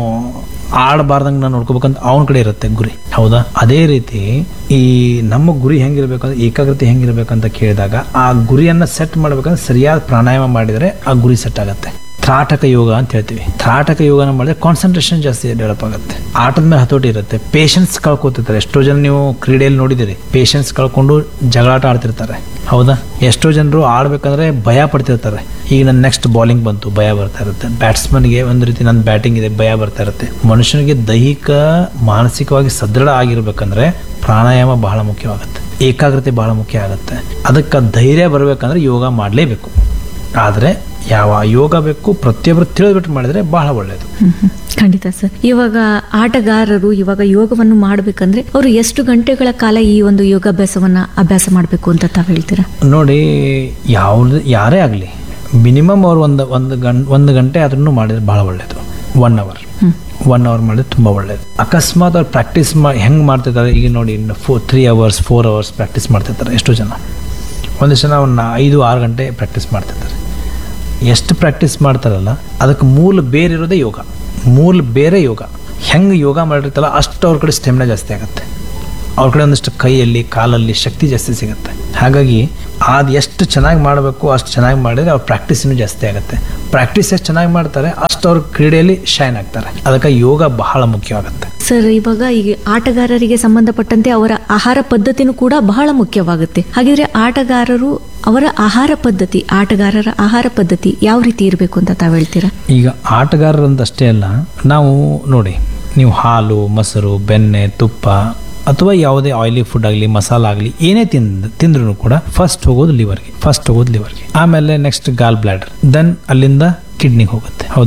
ಆಡಬಾರ್ದಂಗೆ ನಾನು ನೋಡ್ಕೋಬೇಕಂತ ಅವನ ಕಡೆ ಇರುತ್ತೆ ಗುರಿ ಹೌದಾ ಅದೇ ರೀತಿ ಈ ನಮ್ಮ ಗುರಿ ಹೆಂಗಿರ್ಬೇಕಂದ್ರೆ ಏಕಾಗ್ರತೆ ಹೆಂಗಿರ್ಬೇಕಂತ ಕೇಳಿದಾಗ ಆ ಗುರಿಯನ್ನ ಸೆಟ್ ಮಾಡ್ಬೇಕಂದ್ರೆ ಸರಿಯಾದ ಪ್ರಾಣಾಯಾಮ ಮಾಡಿದರೆ ಆ ಗುರಿ ಸೆಟ್ ಆಗುತ್ತೆ ತ್ರಾಟಕ ಯೋಗ ಅಂತ ಹೇಳ್ತೀವಿ ತ್ರಾಟಕ ಯೋಗನ ಮಾಡಿದ್ರೆ ಕಾನ್ಸಂಟ್ರೇಷನ್ ಜಾಸ್ತಿ ಡೆವಲಪ್ ಆಗುತ್ತೆ ಆಟದ ಮೇಲೆ ಹತೋಟಿ ಇರುತ್ತೆ ಪೇಷನ್ಸ್ ಕಳ್ಕೊತಿರ್ತಾರೆ ಎಷ್ಟೋ ಜನ ನೀವು ಕ್ರೀಡೆಯಲ್ಲಿ ನೋಡಿದಿರಿ ಪೇಷನ್ಸ್ ಕಳ್ಕೊಂಡು ಜಗಳಾಟ ಆಡ್ತಿರ್ತಾರೆ ಹೌದಾ ಎಷ್ಟೋ ಜನರು ಆಡ್ಬೇಕಂದ್ರೆ ಭಯ ಪಡ್ತಿರ್ತಾರೆ ಈಗ ನನ್ನ ನೆಕ್ಸ್ಟ್ ಬಾಲಿಂಗ್ ಬಂತು ಭಯ ಬರ್ತಾ ಇರುತ್ತೆ ಬ್ಯಾಟ್ಸ್ಮನ್ಗೆ ಒಂದು ರೀತಿ ನನ್ನ ಬ್ಯಾಟಿಂಗ್ ಇದೆ ಭಯ ಬರ್ತಾ ಇರುತ್ತೆ ಮನುಷ್ಯನಿಗೆ ದೈಹಿಕ ಮಾನಸಿಕವಾಗಿ ಸದೃಢ ಆಗಿರ್ಬೇಕಂದ್ರೆ ಪ್ರಾಣಾಯಾಮ ಬಹಳ ಮುಖ್ಯವಾಗುತ್ತೆ ಏಕಾಗ್ರತೆ ಬಹಳ ಮುಖ್ಯ ಆಗುತ್ತೆ ಅದಕ್ಕೆ ಧೈರ್ಯ ಬರಬೇಕಂದ್ರೆ ಯೋಗ ಮಾಡಲೇಬೇಕು ಆದರೆ ಯಾವ ಯೋಗ ಬೇಕು ಪ್ರತಿಯೊಬ್ಬರು ತಿಳಿದ್ಬಿಟ್ಟು ಮಾಡಿದ್ರೆ ಬಹಳ ಒಳ್ಳೆಯದು ಹ್ಮ್ ಹ್ಮ್. ಖಂಡಿತ ಸರ್ ಇವಾಗ ಆಟಗಾರರು ಇವಾಗ ಯೋಗವನ್ನು ಮಾಡಬೇಕಂದ್ರೆ ಅವರು ಎಷ್ಟು ಗಂಟೆಗಳ ಕಾಲ ಈ ಒಂದು ಯೋಗಾಭ್ಯಾಸವನ್ನ ಅಭ್ಯಾಸ ಮಾಡಬೇಕು ಅಂತ ತಾವು ಹೇಳ್ತೀರಾ ನೋಡಿ ಯಾವ್ದು ಯಾರೇ ಆಗಲಿ ಮಿನಿಮಮ್ ಅವ್ರು ಒಂದು ಒಂದು ಗಂ ಒಂದು ಗಂಟೆ ಅದನ್ನು ಮಾಡಿದ್ರೆ ಭಾಳ ಒಳ್ಳೆಯದು ಒನ್ ಅವರ್ ಒನ್ ಅವರ್ ಮಾಡಿದ್ರೆ ತುಂಬ ಒಳ್ಳೆಯದು ಅಕಸ್ಮಾತ್ ಅವ್ರು ಪ್ರಾಕ್ಟೀಸ್ ಮಾ ಹೆಂಗೆ ಮಾಡ್ತಿರ್ತಾರೆ ಈಗ ನೋಡಿ ಇನ್ನು four three hours four hours practice ಮಾಡ್ತಿರ್ತಾರೆ ಎಷ್ಟೋ ಜನ ಒಂದಿಷ್ಟು ಜನ ಒಂದು ಐದು ಆರು ಗಂಟೆ ಪ್ರಾಕ್ಟೀಸ್ ಮಾಡ್ತಿರ್ತಾರೆ ಎಷ್ಟು ಪ್ರಾಕ್ಟೀಸ್ ಮಾಡ್ತಾರಲ್ಲ ಅದಕ್ಕೆ ಮೂಲ ಬೇರೆ ಇರೋದೇ ಯೋಗ ಮೂಲ ಬೇರೆ ಯೋಗ ಹೆಂಗೆ ಯೋಗ ಮಾಡಿರ್ತಾರಲ್ಲ ಅಷ್ಟು ಅವ್ರ ಕಡೆ ಸ್ಟೆಮಿನಾ ಜಾಸ್ತಿ ಆಗುತ್ತೆ ಅವ್ರ ಕಡೆ ಒಂದಿಷ್ಟು ಕೈಯಲ್ಲಿ ಕಾಲಲ್ಲಿ ಶಕ್ತಿ ಜಾಸ್ತಿ ಸಿಗುತ್ತೆ ಹಾಗಾಗಿ ಅದು ಎಷ್ಟು ಚೆನ್ನಾಗಿ ಮಾಡಬೇಕು ಅಷ್ಟು ಚೆನ್ನಾಗಿ ಮಾಡಿದ್ರೆ ಅವ್ರ ಪ್ರಾಕ್ಟೀಸ್ ಇನ್ನೂ ಜಾಸ್ತಿ ಆಗುತ್ತೆ ಪ್ರಾಕ್ಟೀಸ್ ಎಷ್ಟು ಚೆನ್ನಾಗಿ ಮಾಡ್ತಾರೆ ಅಷ್ಟು ಅವ್ರ ಕ್ರೀಡೆಯಲ್ಲಿ ಶೈನ್ ಆಗ್ತಾರೆ ಅದಕ್ಕೆ ಯೋಗ ಬಹಳ ಮುಖ್ಯವಾಗುತ್ತೆ ಸರ್ ಇವಾಗ ಈ ಆಟಗಾರರಿಗೆ ಸಂಬಂಧಪಟ್ಟಂತೆ ಅವರ ಆಹಾರ ಪದ್ಧತಿನೂ ಕೂಡ ಬಹಳ ಮುಖ್ಯವಾಗುತ್ತೆ ಹಾಗಿದ್ರೆ ಆಟಗಾರರು ಅವರ ಆಹಾರ ಪದ್ಧತಿ ಆಟಗಾರರ ಆಹಾರ ಪದ್ಧತಿ ಯಾವ ರೀತಿ ಇರಬೇಕು ಅಂತ ತಾವು ಹೇಳ್ತೀರಾ ಈಗ ಆಟಗಾರರಂತಷ್ಟೇ ಅಲ್ಲ ನಾವು ನೋಡಿ ನೀವು ಹಾಲು ಮೊಸರು ಬೆಣ್ಣೆ ತುಪ್ಪ ಅಥವಾ ಯಾವುದೇ ಆಯಿಲಿ ಫುಡ್ ಆಗಲಿ ಮಸಾಲ ಆಗಲಿ ಏನೇ ತಿಂದ್ ತಿಂದ್ರೂ ಕೂಡ ಫಸ್ಟ್ ಹೋಗೋದು ಲಿವರ್ಗೆ ಫಸ್ಟ್ ಹೋಗೋದು ಲಿವರ್ಗೆ ಆಮೇಲೆ ನೆಕ್ಸ್ಟ್ ಗಾಲ್ ಬ್ಲಾಡರ್ ದೆನ್ ಅಲ್ಲಿಂದ ಕಿಡ್ನಿಗೆ ಹೋಗುತ್ತೆ ಹೌದಾ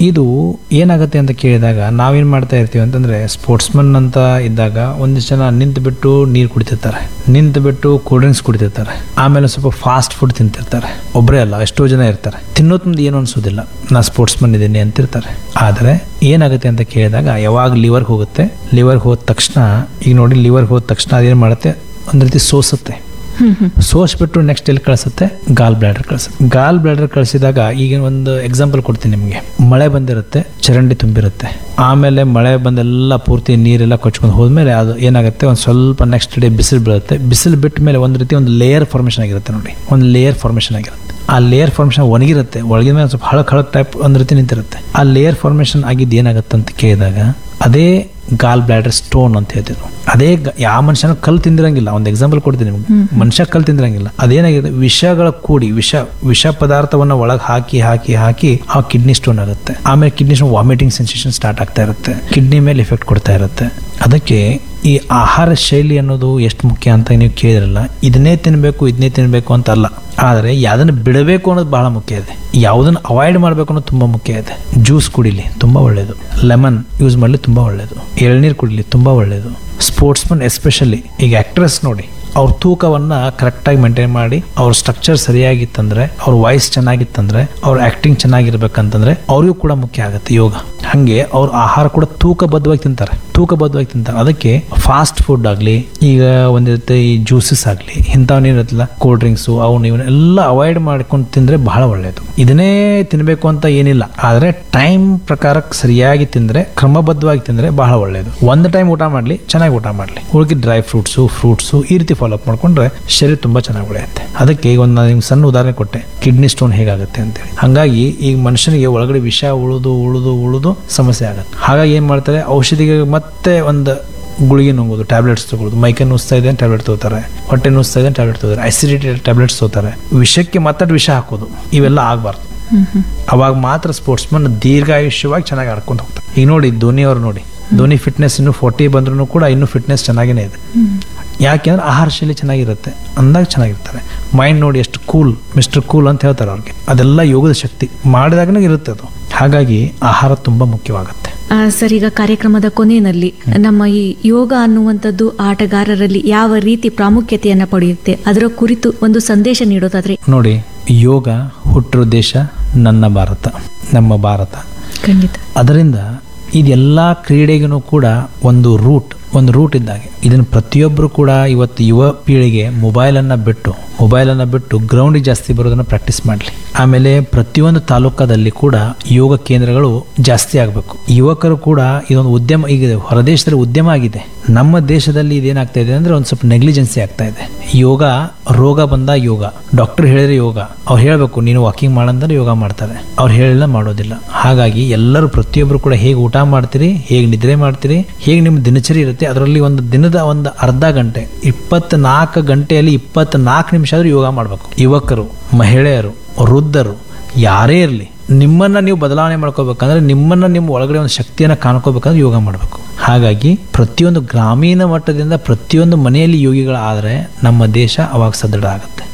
ಇದು ಏನಾಗುತ್ತೆ ಅಂತ ಕೇಳಿದಾಗ ನಾವೇನ್ ಮಾಡ್ತಾ ಇರ್ತೀವಿ ಅಂತಂದ್ರೆ ಸ್ಪೋರ್ಟ್ಸ್ಮನ್ ಅಂತ ಇದ್ದಾಗ ಒಂದಿಷ್ಟು ಜನ ನಿಂತು ಬಿಟ್ಟು ನೀರು ಕುಡಿತಿರ್ತಾರೆ ನಿಂತು ಬಿಟ್ಟು ಕೂಲ್ ಡ್ರಿಂಕ್ಸ್ ಕುಡಿತಿರ್ತಾರೆ ಆಮೇಲೆ ಸ್ವಲ್ಪ ಫಾಸ್ಟ್ ಫುಡ್ ತಿಂತಿರ್ತಾರೆ ಒಬ್ಬರೇ ಅಲ್ಲ ಎಷ್ಟೋ ಜನ ಇರ್ತಾರೆ ತಿನ್ನೋದ್ ಮುಂದೆ ಏನು ಅನ್ಸೋದಿಲ್ಲ ನಾ ಸ್ಪೋರ್ಟ್ಸ್ಮನ್ ಇದ್ದೀನಿ ಅಂತಿರ್ತಾರೆ ಆದರೆ ಏನಾಗುತ್ತೆ ಅಂತ ಕೇಳಿದಾಗ ಯಾವಾಗ ಲಿವರ್ಗೆ ಹೋಗುತ್ತೆ ಲಿವರ್ಗೆ ಹೋದ ತಕ್ಷಣ ಈಗ ನೋಡಿ ಲಿವರ್ಗೆ ಹೋದ ತಕ್ಷಣ ಅದೇನು ಮಾಡುತ್ತೆ ಒಂದು ರೀತಿ ಸೋಸುತ್ತೆ ಹ್ಮ್ ಹ್ಮ್ ಸೋಸ್ಬಿಟ್ಟು ನೆಕ್ಸ್ಟ್ ಎಲ್ಲಿ ಕಳಿಸುತ್ತೆ ಗಾಲ್ ಬ್ಲಾಡರ್ ಕಳಿಸುತ್ತೆ ಗಾಲ್ ಬ್ಲಾಡರ್ ಕಳಿಸಿದಾಗ ಈಗ ಒಂದು ಎಕ್ಸಾಂಪಲ್ ಕೊಡ್ತೀನಿ ನಿಮಗೆ ಮಳೆ ಬಂದಿರುತ್ತೆ ಚರಂಡಿ ತುಂಬಿರುತ್ತೆ ಆಮೇಲೆ ಮಳೆ ಬಂದೆಲ್ಲ ಪೂರ್ತಿ ನೀರೆಲ್ಲ ಕೊಚ್ಕೊಂಡು ಹೋದ್ಮೇಲೆ ಅದು ಏನಾಗುತ್ತೆ ಒಂದು ಸ್ವಲ್ಪ ನೆಕ್ಸ್ಟ್ ಡೇ ಬಿಸಿಲು ಬೀಳುತ್ತೆ ಬಿಸಿಲು ಬಿಟ್ಟ ಮೇಲೆ ಒಂದು ರೀತಿ ಒಂದು ಲೇಯರ್ ಫಾರ್ಮೇಷನ್ ಆಗಿರುತ್ತೆ ನೋಡಿ ಒಂದು ಲೇಯರ್ ಫಾರ್ಮೇಷನ್ ಆಗಿರುತ್ತೆ ಆ ಲೇಯರ್ ಫಾರ್ಮೇಷನ್ ಒಣಗಿರುತ್ತೆ ಒಳಗಿನ ಮೇಲೆ ಸ್ವಲ್ಪ ಹಳಕ್ ಹಳಕ್ ಟೈಪ್ ಒಂದು ರೀತಿ ನಿಂತಿರುತ್ತೆ ಆ ಲೇಯರ್ ಫಾರ್ಮೇಷನ್ ಆಗಿದ್ದು ಏನಾಗುತ್ತೆ ಅಂತ ಕೇಳಿದಾಗ ಅದೇ ಗಾಲ್ ಬ್ಲಾಡರ್ ಸ್ಟೋನ್ ಅಂತ ಹೇಳ್ತಿದ್ರು ಅದೇ ಗ- ಯಾವ ಮನುಷ್ಯನ ಕಲ್ಲು ತಿಂದಿರಂಗಿಲ್ಲ ಒಂದು ಎಕ್ಸಾಂಪಲ್ ಕೊಡ್ತೀನಿ ನಿಮ್ಗೆ ಮನುಷ್ಯ ಕಲ್ಲು ತಿಂದಿರಂಗಿಲ್ಲ ಅದೇನಾಗಿದೆ ವಿಷಗಳ ಕೂಡಿ ವಿಷ ವಿಷ ಪದಾರ್ಥವನ್ನ ಒಳಗೆ ಹಾಕಿ ಹಾಕಿ ಹಾಕಿ ಆ ಕಿಡ್ನಿ ಸ್ಟೋನ್ ಆಗುತ್ತೆ ಆಮೇಲೆ kidney stone vomiting sensation start ಆಗ್ತಾ ಇರುತ್ತೆ ಕಿಡ್ನಿ ಮೇಲೆ ಇಫೆಕ್ಟ್ ಕೊಡ್ತಾ ಇರುತ್ತೆ ಅದಕ್ಕೆ ಈ ಆಹಾರ ಶೈಲಿ ಅನ್ನೋದು ಎಷ್ಟು ಮುಖ್ಯ ಅಂತ ನೀವು ಕೇಳಿದ್ರಲ್ಲ ಇದನ್ನೇ ತಿನ್ನಬೇಕು ಇದನ್ನೇ ತಿನ್ನಬೇಕು ಅಂತ ಅಲ್ಲ ಆದರೆ ಯಾವ್ದನ್ನ ಬಿಡಬೇಕು ಅನ್ನೋದು ಬಹಳ ಮುಖ್ಯ ಇದೆ ಯಾವುದನ್ನ ಅವಾಯ್ಡ್ ಮಾಡಬೇಕು ಅನ್ನೋದು ತುಂಬಾ ಮುಖ್ಯ ಇದೆ ಜ್ಯೂಸ್ ಕುಡಿಲಿ ತುಂಬಾ ಒಳ್ಳೆಯದು ಲೆಮನ್ ಯೂಸ್ ಮಾಡಲಿ ತುಂಬಾ ಒಳ್ಳೆಯದು ಎಳ್ನೀರು ಕುಡಿಲಿ ತುಂಬಾ ಒಳ್ಳೆಯದು ಸ್ಪೋರ್ಟ್ಸ್ಮನ್ ಎಸ್ಪೆಷಲಿ ಈಗ ಆಕ್ಟ್ರೆಸ್ ನೋಡಿ ಅವ್ರ ತೂಕವನ್ನ ಕರೆಕ್ಟಾಗಿ ಮೇಂಟೈನ್ ಮಾಡಿ ಅವ್ರ ಸ್ಟ್ರಕ್ಚರ್ ಸರಿಯಾಗಿತ್ತಂದ್ರೆ ಅವ್ರ ವಾಯ್ಸ್ ಚೆನ್ನಾಗಿತ್ತಂದ್ರೆ ಅವ್ರ ಆಕ್ಟಿಂಗ್ ಚೆನ್ನಾಗಿರ್ಬೇಕಂತಂದ್ರೆ ಅವ್ರಿಗೂ ಕೂಡ ಮುಖ್ಯ ಆಗುತ್ತೆ ಯೋಗ ಹಂಗೆ ಅವ್ರ ಆಹಾರ ಕೂಡ ತೂಕಬದ್ಧವಾಗಿ ತಿಂತಾರೆ ತೂಕಬದ್ಧವಾಗಿ ತಿಂತಾರೆ ಅದಕ್ಕೆ ಫಾಸ್ಟ್ ಫುಡ್ ಆಗಲಿ ಈಗ ಒಂದ್ ರೀತಿ ಈ ಜ್ಯೂಸಸ್ ಆಗಲಿ ಇಂಥವನ್ನೇನಿರುತ್ತಲ್ಲ ಕೋಲ್ಡ್ ಡ್ರಿಂಕ್ಸು ಅವನು ಇವನು ಎಲ್ಲ ಅವಾಯ್ಡ್ ಮಾಡ್ಕೊಂಡು ತಿಂದ್ರೆ ಬಹಳ ಒಳ್ಳೆಯದು ಇದನ್ನೇ ತಿನ್ನಬೇಕು ಅಂತ ಏನಿಲ್ಲ ಆದರೆ ಟೈಮ್ ಪ್ರಕಾರ ಸರಿಯಾಗಿ ತಿಂದ್ರೆ ಕ್ರಮಬದ್ಧವಾಗಿ ತಿಂದ್ರೆ ಬಹಳ ಒಳ್ಳೆಯದು ಒಂದು ಟೈಮ್ ಊಟ ಮಾಡಲಿ ಚೆನ್ನಾಗಿ ಊಟ ಮಾಡಲಿ ಉಳಿಕೆ ಡ್ರೈ ಫ್ರೂಟ್ಸು ಫ್ರೂಟ್ಸು ಈ ರೀತಿ ಫಾಲೋ ಅಪ್ ಮಾಡ್ಕೊಂಡ್ರೆ ಶರೀರ ತುಂಬಾ ಚೆನ್ನಾಗಿ ಉಳಿಯುತ್ತೆ ಅದಕ್ಕೆ ಈಗ ಒಂದು ನಾನು ನಿಮ್ಗೆ ಸಣ್ಣ ಉದಾಹರಣೆ ಕೊಟ್ಟೆ ಕಿಡ್ನಿ ಸ್ಟೋನ್ ಹೇಗಾಗುತ್ತೆ ಅಂತೇಳಿ ಹಾಗಾಗಿ ಈಗ ಮನುಷ್ಯನಿಗೆ ಒಳಗಡೆ ವಿಷ ಉಳಿದು ಉಳಿದು ಉಳಿದು ಸಮಸ್ಯೆ ಆಗುತ್ತೆ ಹಾಗಾಗಿ ಏನ್ ಮಾಡ್ತಾರೆ ಔಷಧಿಗೆ ಮತ್ತೆ ಒಂದು ಗುಳಿಗೆ ನುಂಗೋದು ಟ್ಯಾಬ್ಲೆಟ್ಸ್ ತಗೊಳ್ಳೋದು ಮೈಕೈ ನುಸ್ತಾ ಇದೆ ಟ್ಯಾಬ್ಲೆಟ್ ತಗೋತಾರೆ ಹೊಟ್ಟೆ ನುಸ್ತಾ ಇದೆ ಟ್ಯಾಬ್ಲೆಟ್ ತಗೋತಾರೆ ಅಸಿಡಿಟಿ ಟ್ಯಾಬ್ಲೆಟ್ಸ್ ತಗೋತಾರೆ ವಿಷಕ್ಕೆ ಮತ್ತೆ ವಿಷ ಹಾಕೋದು ಇವೆಲ್ಲ ಆಗಬಾರ್ದು ಹ್ಮ್ ಹ್ಮ್ ಅವಾಗ ಮಾತ್ರ ಸ್ಪೋರ್ಟ್ಸ್ಮನ್ ದೀರ್ಘಾಯುಷ್ಯವಾಗಿ ಚೆನ್ನಾಗಿ ಆಡ್ಕೊಂಡು ಹೋಗ್ತಾರೆ ಈಗ ನೋಡಿ ಧೋನಿ ಅವ್ರು ನೋಡಿ ಧೋನಿ ಫಿಟ್ನೆಸ್ ಇನ್ನು ಫೋರ್ಟಿ ಬಂದ್ರೂ ಕೂಡ ಇನ್ನೂ ಫಿಟ್ನೆಸ್ ಚೆನ್ನಾಗೇ ಇದೆ ಯಾಕೆಂದ್ರೆ ಆಹಾರ ಶೈಲಿ ಚೆನ್ನಾಗಿರುತ್ತೆ ಅಂದಾಗ ಚೆನ್ನಾಗಿರ್ತಾರೆ ಮೈಂಡ್ ನೋಡಿ ಎಷ್ಟು ಕೂಲ್ ಮಿಸ್ಟರ್ ಕೂಲ್ ಅಂತ ಹೇಳ್ತಾರೆ ಅವ್ರಿಗೆ ಅದೆಲ್ಲ ಯೋಗದ ಶಕ್ತಿ ಮಾಡಿದಾಗನೇ ಇರುತ್ತೆ ಅದು ಹಾಗಾಗಿ ಆಹಾರ ತುಂಬಾ ಮುಖ್ಯವಾಗುತ್ತೆ ಆ, ಸರ್ ಈಗ ಕಾರ್ಯಕ್ರಮದ ಕೊನೆಯಲ್ಲಿ ನಮ್ಮ ಈ ಯೋಗ ಅನ್ನುವಂಥದ್ದು ಆಟಗಾರರಲ್ಲಿ ಯಾವ ರೀತಿ ಪ್ರಾಮುಖ್ಯತೆಯನ್ನ ಪಡೆಯುತ್ತೆ ಅದರ ಕುರಿತು ಒಂದು ಸಂದೇಶ ನೀಡೋದಾದ್ರೆ ನೋಡಿ ಯೋಗ ಹುಟ್ಟಿರೋ ದೇಶ ನನ್ನ ಭಾರತ ನಮ್ಮ ಭಾರತ ಖಂಡಿತ ಅದರಿಂದ ಇದೆಲ್ಲ ಕ್ರೀಡೆಗೂ ಕೂಡ ಒಂದು ರೂಟ್ ಒಂದು ರೂಟ್ ಇದ್ದಾಗೆ ಇದನ್ನು ಪ್ರತಿಯೊಬ್ಬರು ಕೂಡ ಇವತ್ತು ಯುವ ಪೀಳಿಗೆ ಮೊಬೈಲನ್ನು ಬಿಟ್ಟು ಮೊಬೈಲನ್ನು ಬಿಟ್ಟು ಗ್ರೌಂಡಿಗೆ ಜಾಸ್ತಿ ಬರೋದನ್ನು ಪ್ರಾಕ್ಟೀಸ್ ಮಾಡಲಿ ಆಮೇಲೆ ಪ್ರತಿಯೊಂದು ತಾಲೂಕದಲ್ಲಿ ಕೂಡ ಯೋಗ ಕೇಂದ್ರಗಳು ಜಾಸ್ತಿ ಆಗಬೇಕು ಯುವಕರು ಕೂಡ ಇದೊಂದು ಉದ್ಯಮ ಈಗ ಹೊರದೇಶದಲ್ಲಿ ಉದ್ಯಮ ಆಗಿದೆ ನಮ್ಮ ದೇಶದಲ್ಲಿ ಇದೇನಾಗ್ತಾ ಇದೆ ಅಂದ್ರೆ ಒಂದು ಸ್ವಲ್ಪ ನೆಗ್ಲಿಜೆನ್ಸಿ ಆಗ್ತಾ ಇದೆ ಯೋಗ ರೋಗ ಬಂದ ಯೋಗ ಡಾಕ್ಟರ್ ಹೇಳಿದ್ರೆ ಯೋಗ ಅವ್ರು ಹೇಳಬೇಕು ನೀನು ವಾಕಿಂಗ್ ಮಾಡಂದ್ರೆ ಯೋಗ ಮಾಡ್ತಾರೆ ಅವ್ರು ಹೇಳಿಲ್ಲ ಮಾಡೋದಿಲ್ಲ ಹಾಗಾಗಿ ಎಲ್ಲರೂ ಪ್ರತಿಯೊಬ್ಬರು ಕೂಡ ಹೇಗೆ ಊಟ ಮಾಡ್ತೀರಿ ಹೇಗೆ ನಿದ್ರೆ ಮಾಡ್ತೀರಿ ಹೇಗೆ ನಿಮ್ಮ ದಿನಚರಿ ಇರುತ್ತೆ ಅದರಲ್ಲಿ ಒಂದು ದಿನದ ಒಂದು ಅರ್ಧ ಗಂಟೆ ಇಪ್ಪತ್ನಾಲ್ಕು ಗಂಟೆಯಲ್ಲಿ ಇಪ್ಪತ್ನಾಲ್ಕು ನಿಮಿಷ ಆದ್ರೂ ಯೋಗ ಮಾಡಬೇಕು ಯುವಕರು ಮಹಿಳೆಯರು ವೃದ್ಧರು ಯಾರೇ ಇರಲಿ ನಿಮ್ಮನ್ನ ನೀವು ಬದಲಾವಣೆ ಮಾಡ್ಕೋಬೇಕಂದ್ರೆ ನಿಮ್ಮನ್ನ ನಿಮ್ಮ ಒಳಗಡೆ ಒಂದು ಶಕ್ತಿಯನ್ನ ಕಾಣ್ಕೋಬೇಕಂದ್ರೆ ಯೋಗ ಮಾಡಬೇಕು ಹಾಗಾಗಿ ಪ್ರತಿಯೊಂದು ಗ್ರಾಮೀಣ ಮಟ್ಟದಿಂದ ಪ್ರತಿಯೊಂದು ಮನೆಯಲ್ಲಿ ಯೋಗಿಗಳಾದ್ರೆ ನಮ್ಮ ದೇಶ ಅವಾಗ ಸದೃಢ ಆಗುತ್ತೆ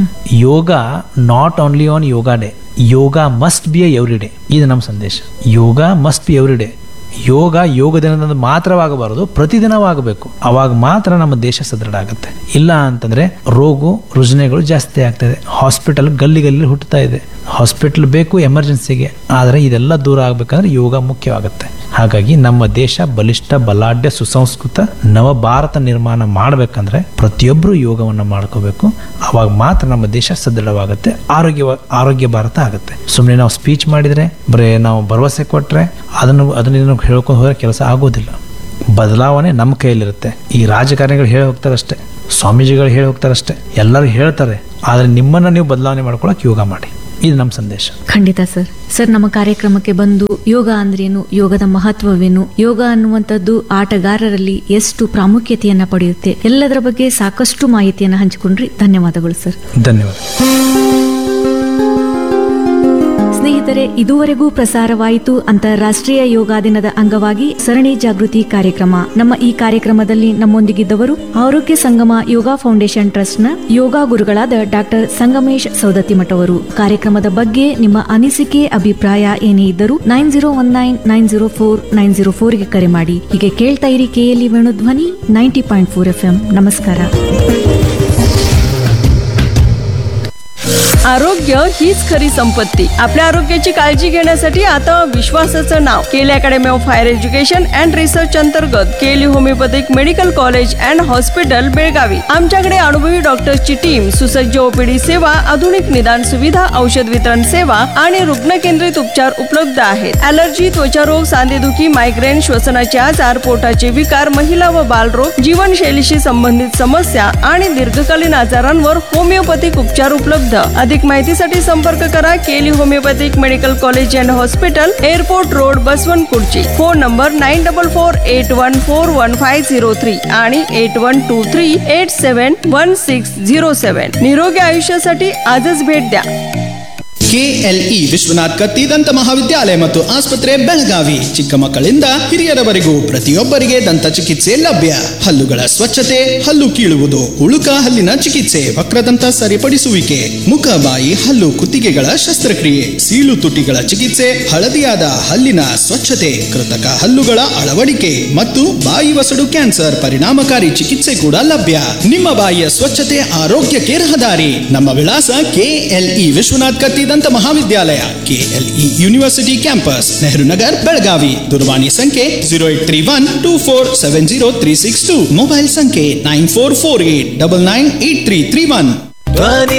yoga not only on yoga day yoga must be a every day ಇದು ನಮ್ಮ ಸಂದೇಶ yoga must be every day ಯೋಗ ಯೋಗ ದಿನದಂದು ಮಾತ್ರವಾಗಬಾರದು ಪ್ರತಿದಿನವಾಗಬೇಕು ಅವಾಗ ಮಾತ್ರ ನಮ್ಮ ದೇಶ ಸದೃಢ ಆಗುತ್ತೆ ಇಲ್ಲ ಅಂತಂದ್ರೆ ರೋಗ ರುಜಿನಗಳು ಜಾಸ್ತಿ ಆಗ್ತದೆ ಹಾಸ್ಪಿಟಲ್ ಗಲ್ಲಿ ಗಲ್ಲಿ ಹುಟ್ಟುತ್ತಾ ಇದೆ ಹಾಸ್ಪಿಟಲ್ ಬೇಕು ಎಮರ್ಜೆನ್ಸಿಗೆ ಆದರೆ ಇದೆಲ್ಲ ದೂರ ಆಗ್ಬೇಕಂದ್ರೆ ಯೋಗ ಮುಖ್ಯವಾಗುತ್ತೆ ಹಾಗಾಗಿ ನಮ್ಮ ದೇಶ ಬಲಿಷ್ಠ ಬಲಾಢ್ಯ ಸುಸಂಸ್ಕೃತ ನವ ಭಾರತ ನಿರ್ಮಾಣ ಮಾಡಬೇಕಂದ್ರೆ ಪ್ರತಿಯೊಬ್ಬರು ಯೋಗವನ್ನ ಮಾಡ್ಕೋಬೇಕು ಅವಾಗ ಮಾತ್ರ ನಮ್ಮ ದೇಶ ಸದೃಢವಾಗುತ್ತೆ ಆರೋಗ್ಯ ಆರೋಗ್ಯ ಭಾರತ ಆಗುತ್ತೆ ಸುಮ್ಮನೆ ನಾವು ಸ್ಪೀಚ್ ಮಾಡಿದ್ರೆ ಬರೀ ನಾವು ಭರವಸೆ ಕೊಟ್ರೆ ಅದನ್ನು ಅದನ್ನ ಇದನ್ನು ಹೇಳ್ಕೊಂಡು ಹೋದ್ರೆ ಕೆಲಸ ಆಗೋದಿಲ್ಲ ಬದಲಾವಣೆ ನಮ್ಮ ಕೈಯಲ್ಲಿರುತ್ತೆ ಈ ರಾಜಕಾರಣಿಗಳು ಹೇಳಿ ಹೋಗ್ತಾರಷ್ಟೇ ಸ್ವಾಮೀಜಿಗಳು ಹೇಳಿ ಹೋಗ್ತಾರಷ್ಟೇ ಎಲ್ಲರೂ ಹೇಳ್ತಾರೆ ಆದರೆ ನಿಮ್ಮನ್ನ ನೀವು ಬದಲಾವಣೆ ಮಾಡ್ಕೊಳಕ್ ಯೋಗ ಮಾಡಿ ಇದು ನಮ್ಮ ಸಂದೇಶ ಖಂಡಿತ ಸರ್ ಸರ್ ನಮ್ಮ ಕಾರ್ಯಕ್ರಮಕ್ಕೆ ಬಂದು ಯೋಗ ಅಂದ್ರೇನು ಯೋಗದ ಮಹತ್ವವೇನು ಯೋಗ ಅನ್ನುವಂಥದ್ದು ಆಟಗಾರರಲ್ಲಿ ಎಷ್ಟು ಪ್ರಾಮುಖ್ಯತೆಯನ್ನ ಪಡೆಯುತ್ತೆ ಎಲ್ಲದರ ಬಗ್ಗೆ ಸಾಕಷ್ಟು ಮಾಹಿತಿಯನ್ನು ಹಂಚಿಕೊಂಡ್ರಿ ಧನ್ಯವಾದಗಳು ಸರ್ ಧನ್ಯವಾದ ಸ್ನೇಹಿತರೆ ಇದುವರೆಗೂ ಪ್ರಸಾರವಾಯಿತು ಅಂತಾರಾಷ್ಟ್ರೀಯ ಯೋಗ ದಿನದ ಅಂಗವಾಗಿ ಸರಣಿ ಜಾಗೃತಿ ಕಾರ್ಯಕ್ರಮ ನಮ್ಮ ಈ ಕಾರ್ಯಕ್ರಮದಲ್ಲಿ ನಮ್ಮೊಂದಿಗಿದ್ದವರು ಆರೋಗ್ಯ ಸಂಗಮ ಯೋಗ ಫೌಂಡೇಶನ್ ಟ್ರಸ್ಟ್ನ ಯೋಗ ಗುರುಗಳಾದ ಡಾಕ್ಟರ್ ಸಂಗಮೇಶ್ ಸೌದತ್ತಿಮಠ ಅವರು ಕಾರ್ಯಕ್ರಮದ ಬಗ್ಗೆ ನಿಮ್ಮ ಅನಿಸಿಕೆ ಅಭಿಪ್ರಾಯ ಏನೇ ಇದ್ದರೂ nine zero one nine nine zero four nine zero ಫೋರ್ಗೆ ಕರೆ ಮಾಡಿ ಹೀಗೆ ಕೇಳ್ತಾ ಇರಿ KLE Venudhwani ninety point four F M ನಮಸ್ಕಾರ आरोग्य हीच खरी संपत्ती आपल्या आरोग्याची काळजी घेण्यासाठी आता विश्वासाचं नाव KLE academy of higher education and research अंतर्गत KLE homeopathic medical college and hospital Belagavi आमच्याकडे अनुभवी डॉक्टर्सची टीम सुसज्ज ओपीडी सेवा आधुनिक निदान सुविधा औषध वितरण सेवा आणि रुग्ण केंद्रित उपचार उपलब्ध आहेत अलर्जी त्वचारोग सांधेदुखी मायग्रेन श्वसनाचे आजार पोटाचे विकार महिला व बालरोग जीवनशैलीशी संबंधित समस्या आणि दीर्घकालीन आजारांवर होमिओपॅथिक उपचार उपलब्ध अधिक माहितीसाठी संपर्क करा KLE homeopathic medical college and hospital airport road Basavankurchi phone number nine double four eight one four one five zero three आणि eight one two three eight seven one six zero seven निरोगी आयुष्यासाठी आजच भेट द्या ಕೆಎಲ್ಇ ವಿಶ್ವನಾಥ್ ಕತ್ತಿ ದಂತ ಮಹಾವಿದ್ಯಾಲಯ ಮತ್ತು ಆಸ್ಪತ್ರೆ ಬೆಳಗಾವಿ ಚಿಕ್ಕ ಮಕ್ಕಳಿಂದ ಹಿರಿಯರವರೆಗೂ ಪ್ರತಿಯೊಬ್ಬರಿಗೆ ದಂತ ಚಿಕಿತ್ಸೆ ಲಭ್ಯ ಹಲ್ಲುಗಳ ಸ್ವಚ್ಛತೆ ಹಲ್ಲು ಕೀಳುವುದು ಉಳುಕ ಹಲ್ಲಿನ ಚಿಕಿತ್ಸೆ ವಕ್ರದಂತ ಸರಿಪಡಿಸುವಿಕೆ ಮುಖ ಬಾಯಿ ಹಲ್ಲು ಕುತ್ತಿಗೆಗಳ ಶಸ್ತ್ರಕ್ರಿಯೆ ಸೀಳು ತುಟಿಗಳ ಚಿಕಿತ್ಸೆ ಹಳದಿಯಾದ ಹಲ್ಲಿನ ಸ್ವಚ್ಛತೆ ಕೃತಕ ಹಲ್ಲುಗಳ ಅಳವಡಿಕೆ ಮತ್ತು ಬಾಯಿ ವಸಡು ಕ್ಯಾನ್ಸರ್ ಪರಿಣಾಮಕಾರಿ ಚಿಕಿತ್ಸೆ ಕೂಡ ಲಭ್ಯ ನಿಮ್ಮ ಬಾಯಿಯ ಸ್ವಚ್ಛತೆ ಆರೋಗ್ಯಕ್ಕೆ ರಹದಾರಿ ನಮ್ಮ ವಿಳಾಸ ಕೆಎಲ್ಇ ವಿಶ್ವನಾಥ್ ಕತ್ತಿ ದಂತ ಮಹಾವಿದ್ಯಾಲಯ KLE university campus Nehru Nagar Belagavi ದೂರವಾಣಿ ಸಂಖ್ಯೆ zero eight three one two four seven zero three six two mobile ಸಂಖ್ಯೆ nine four four eight double nine eight three three one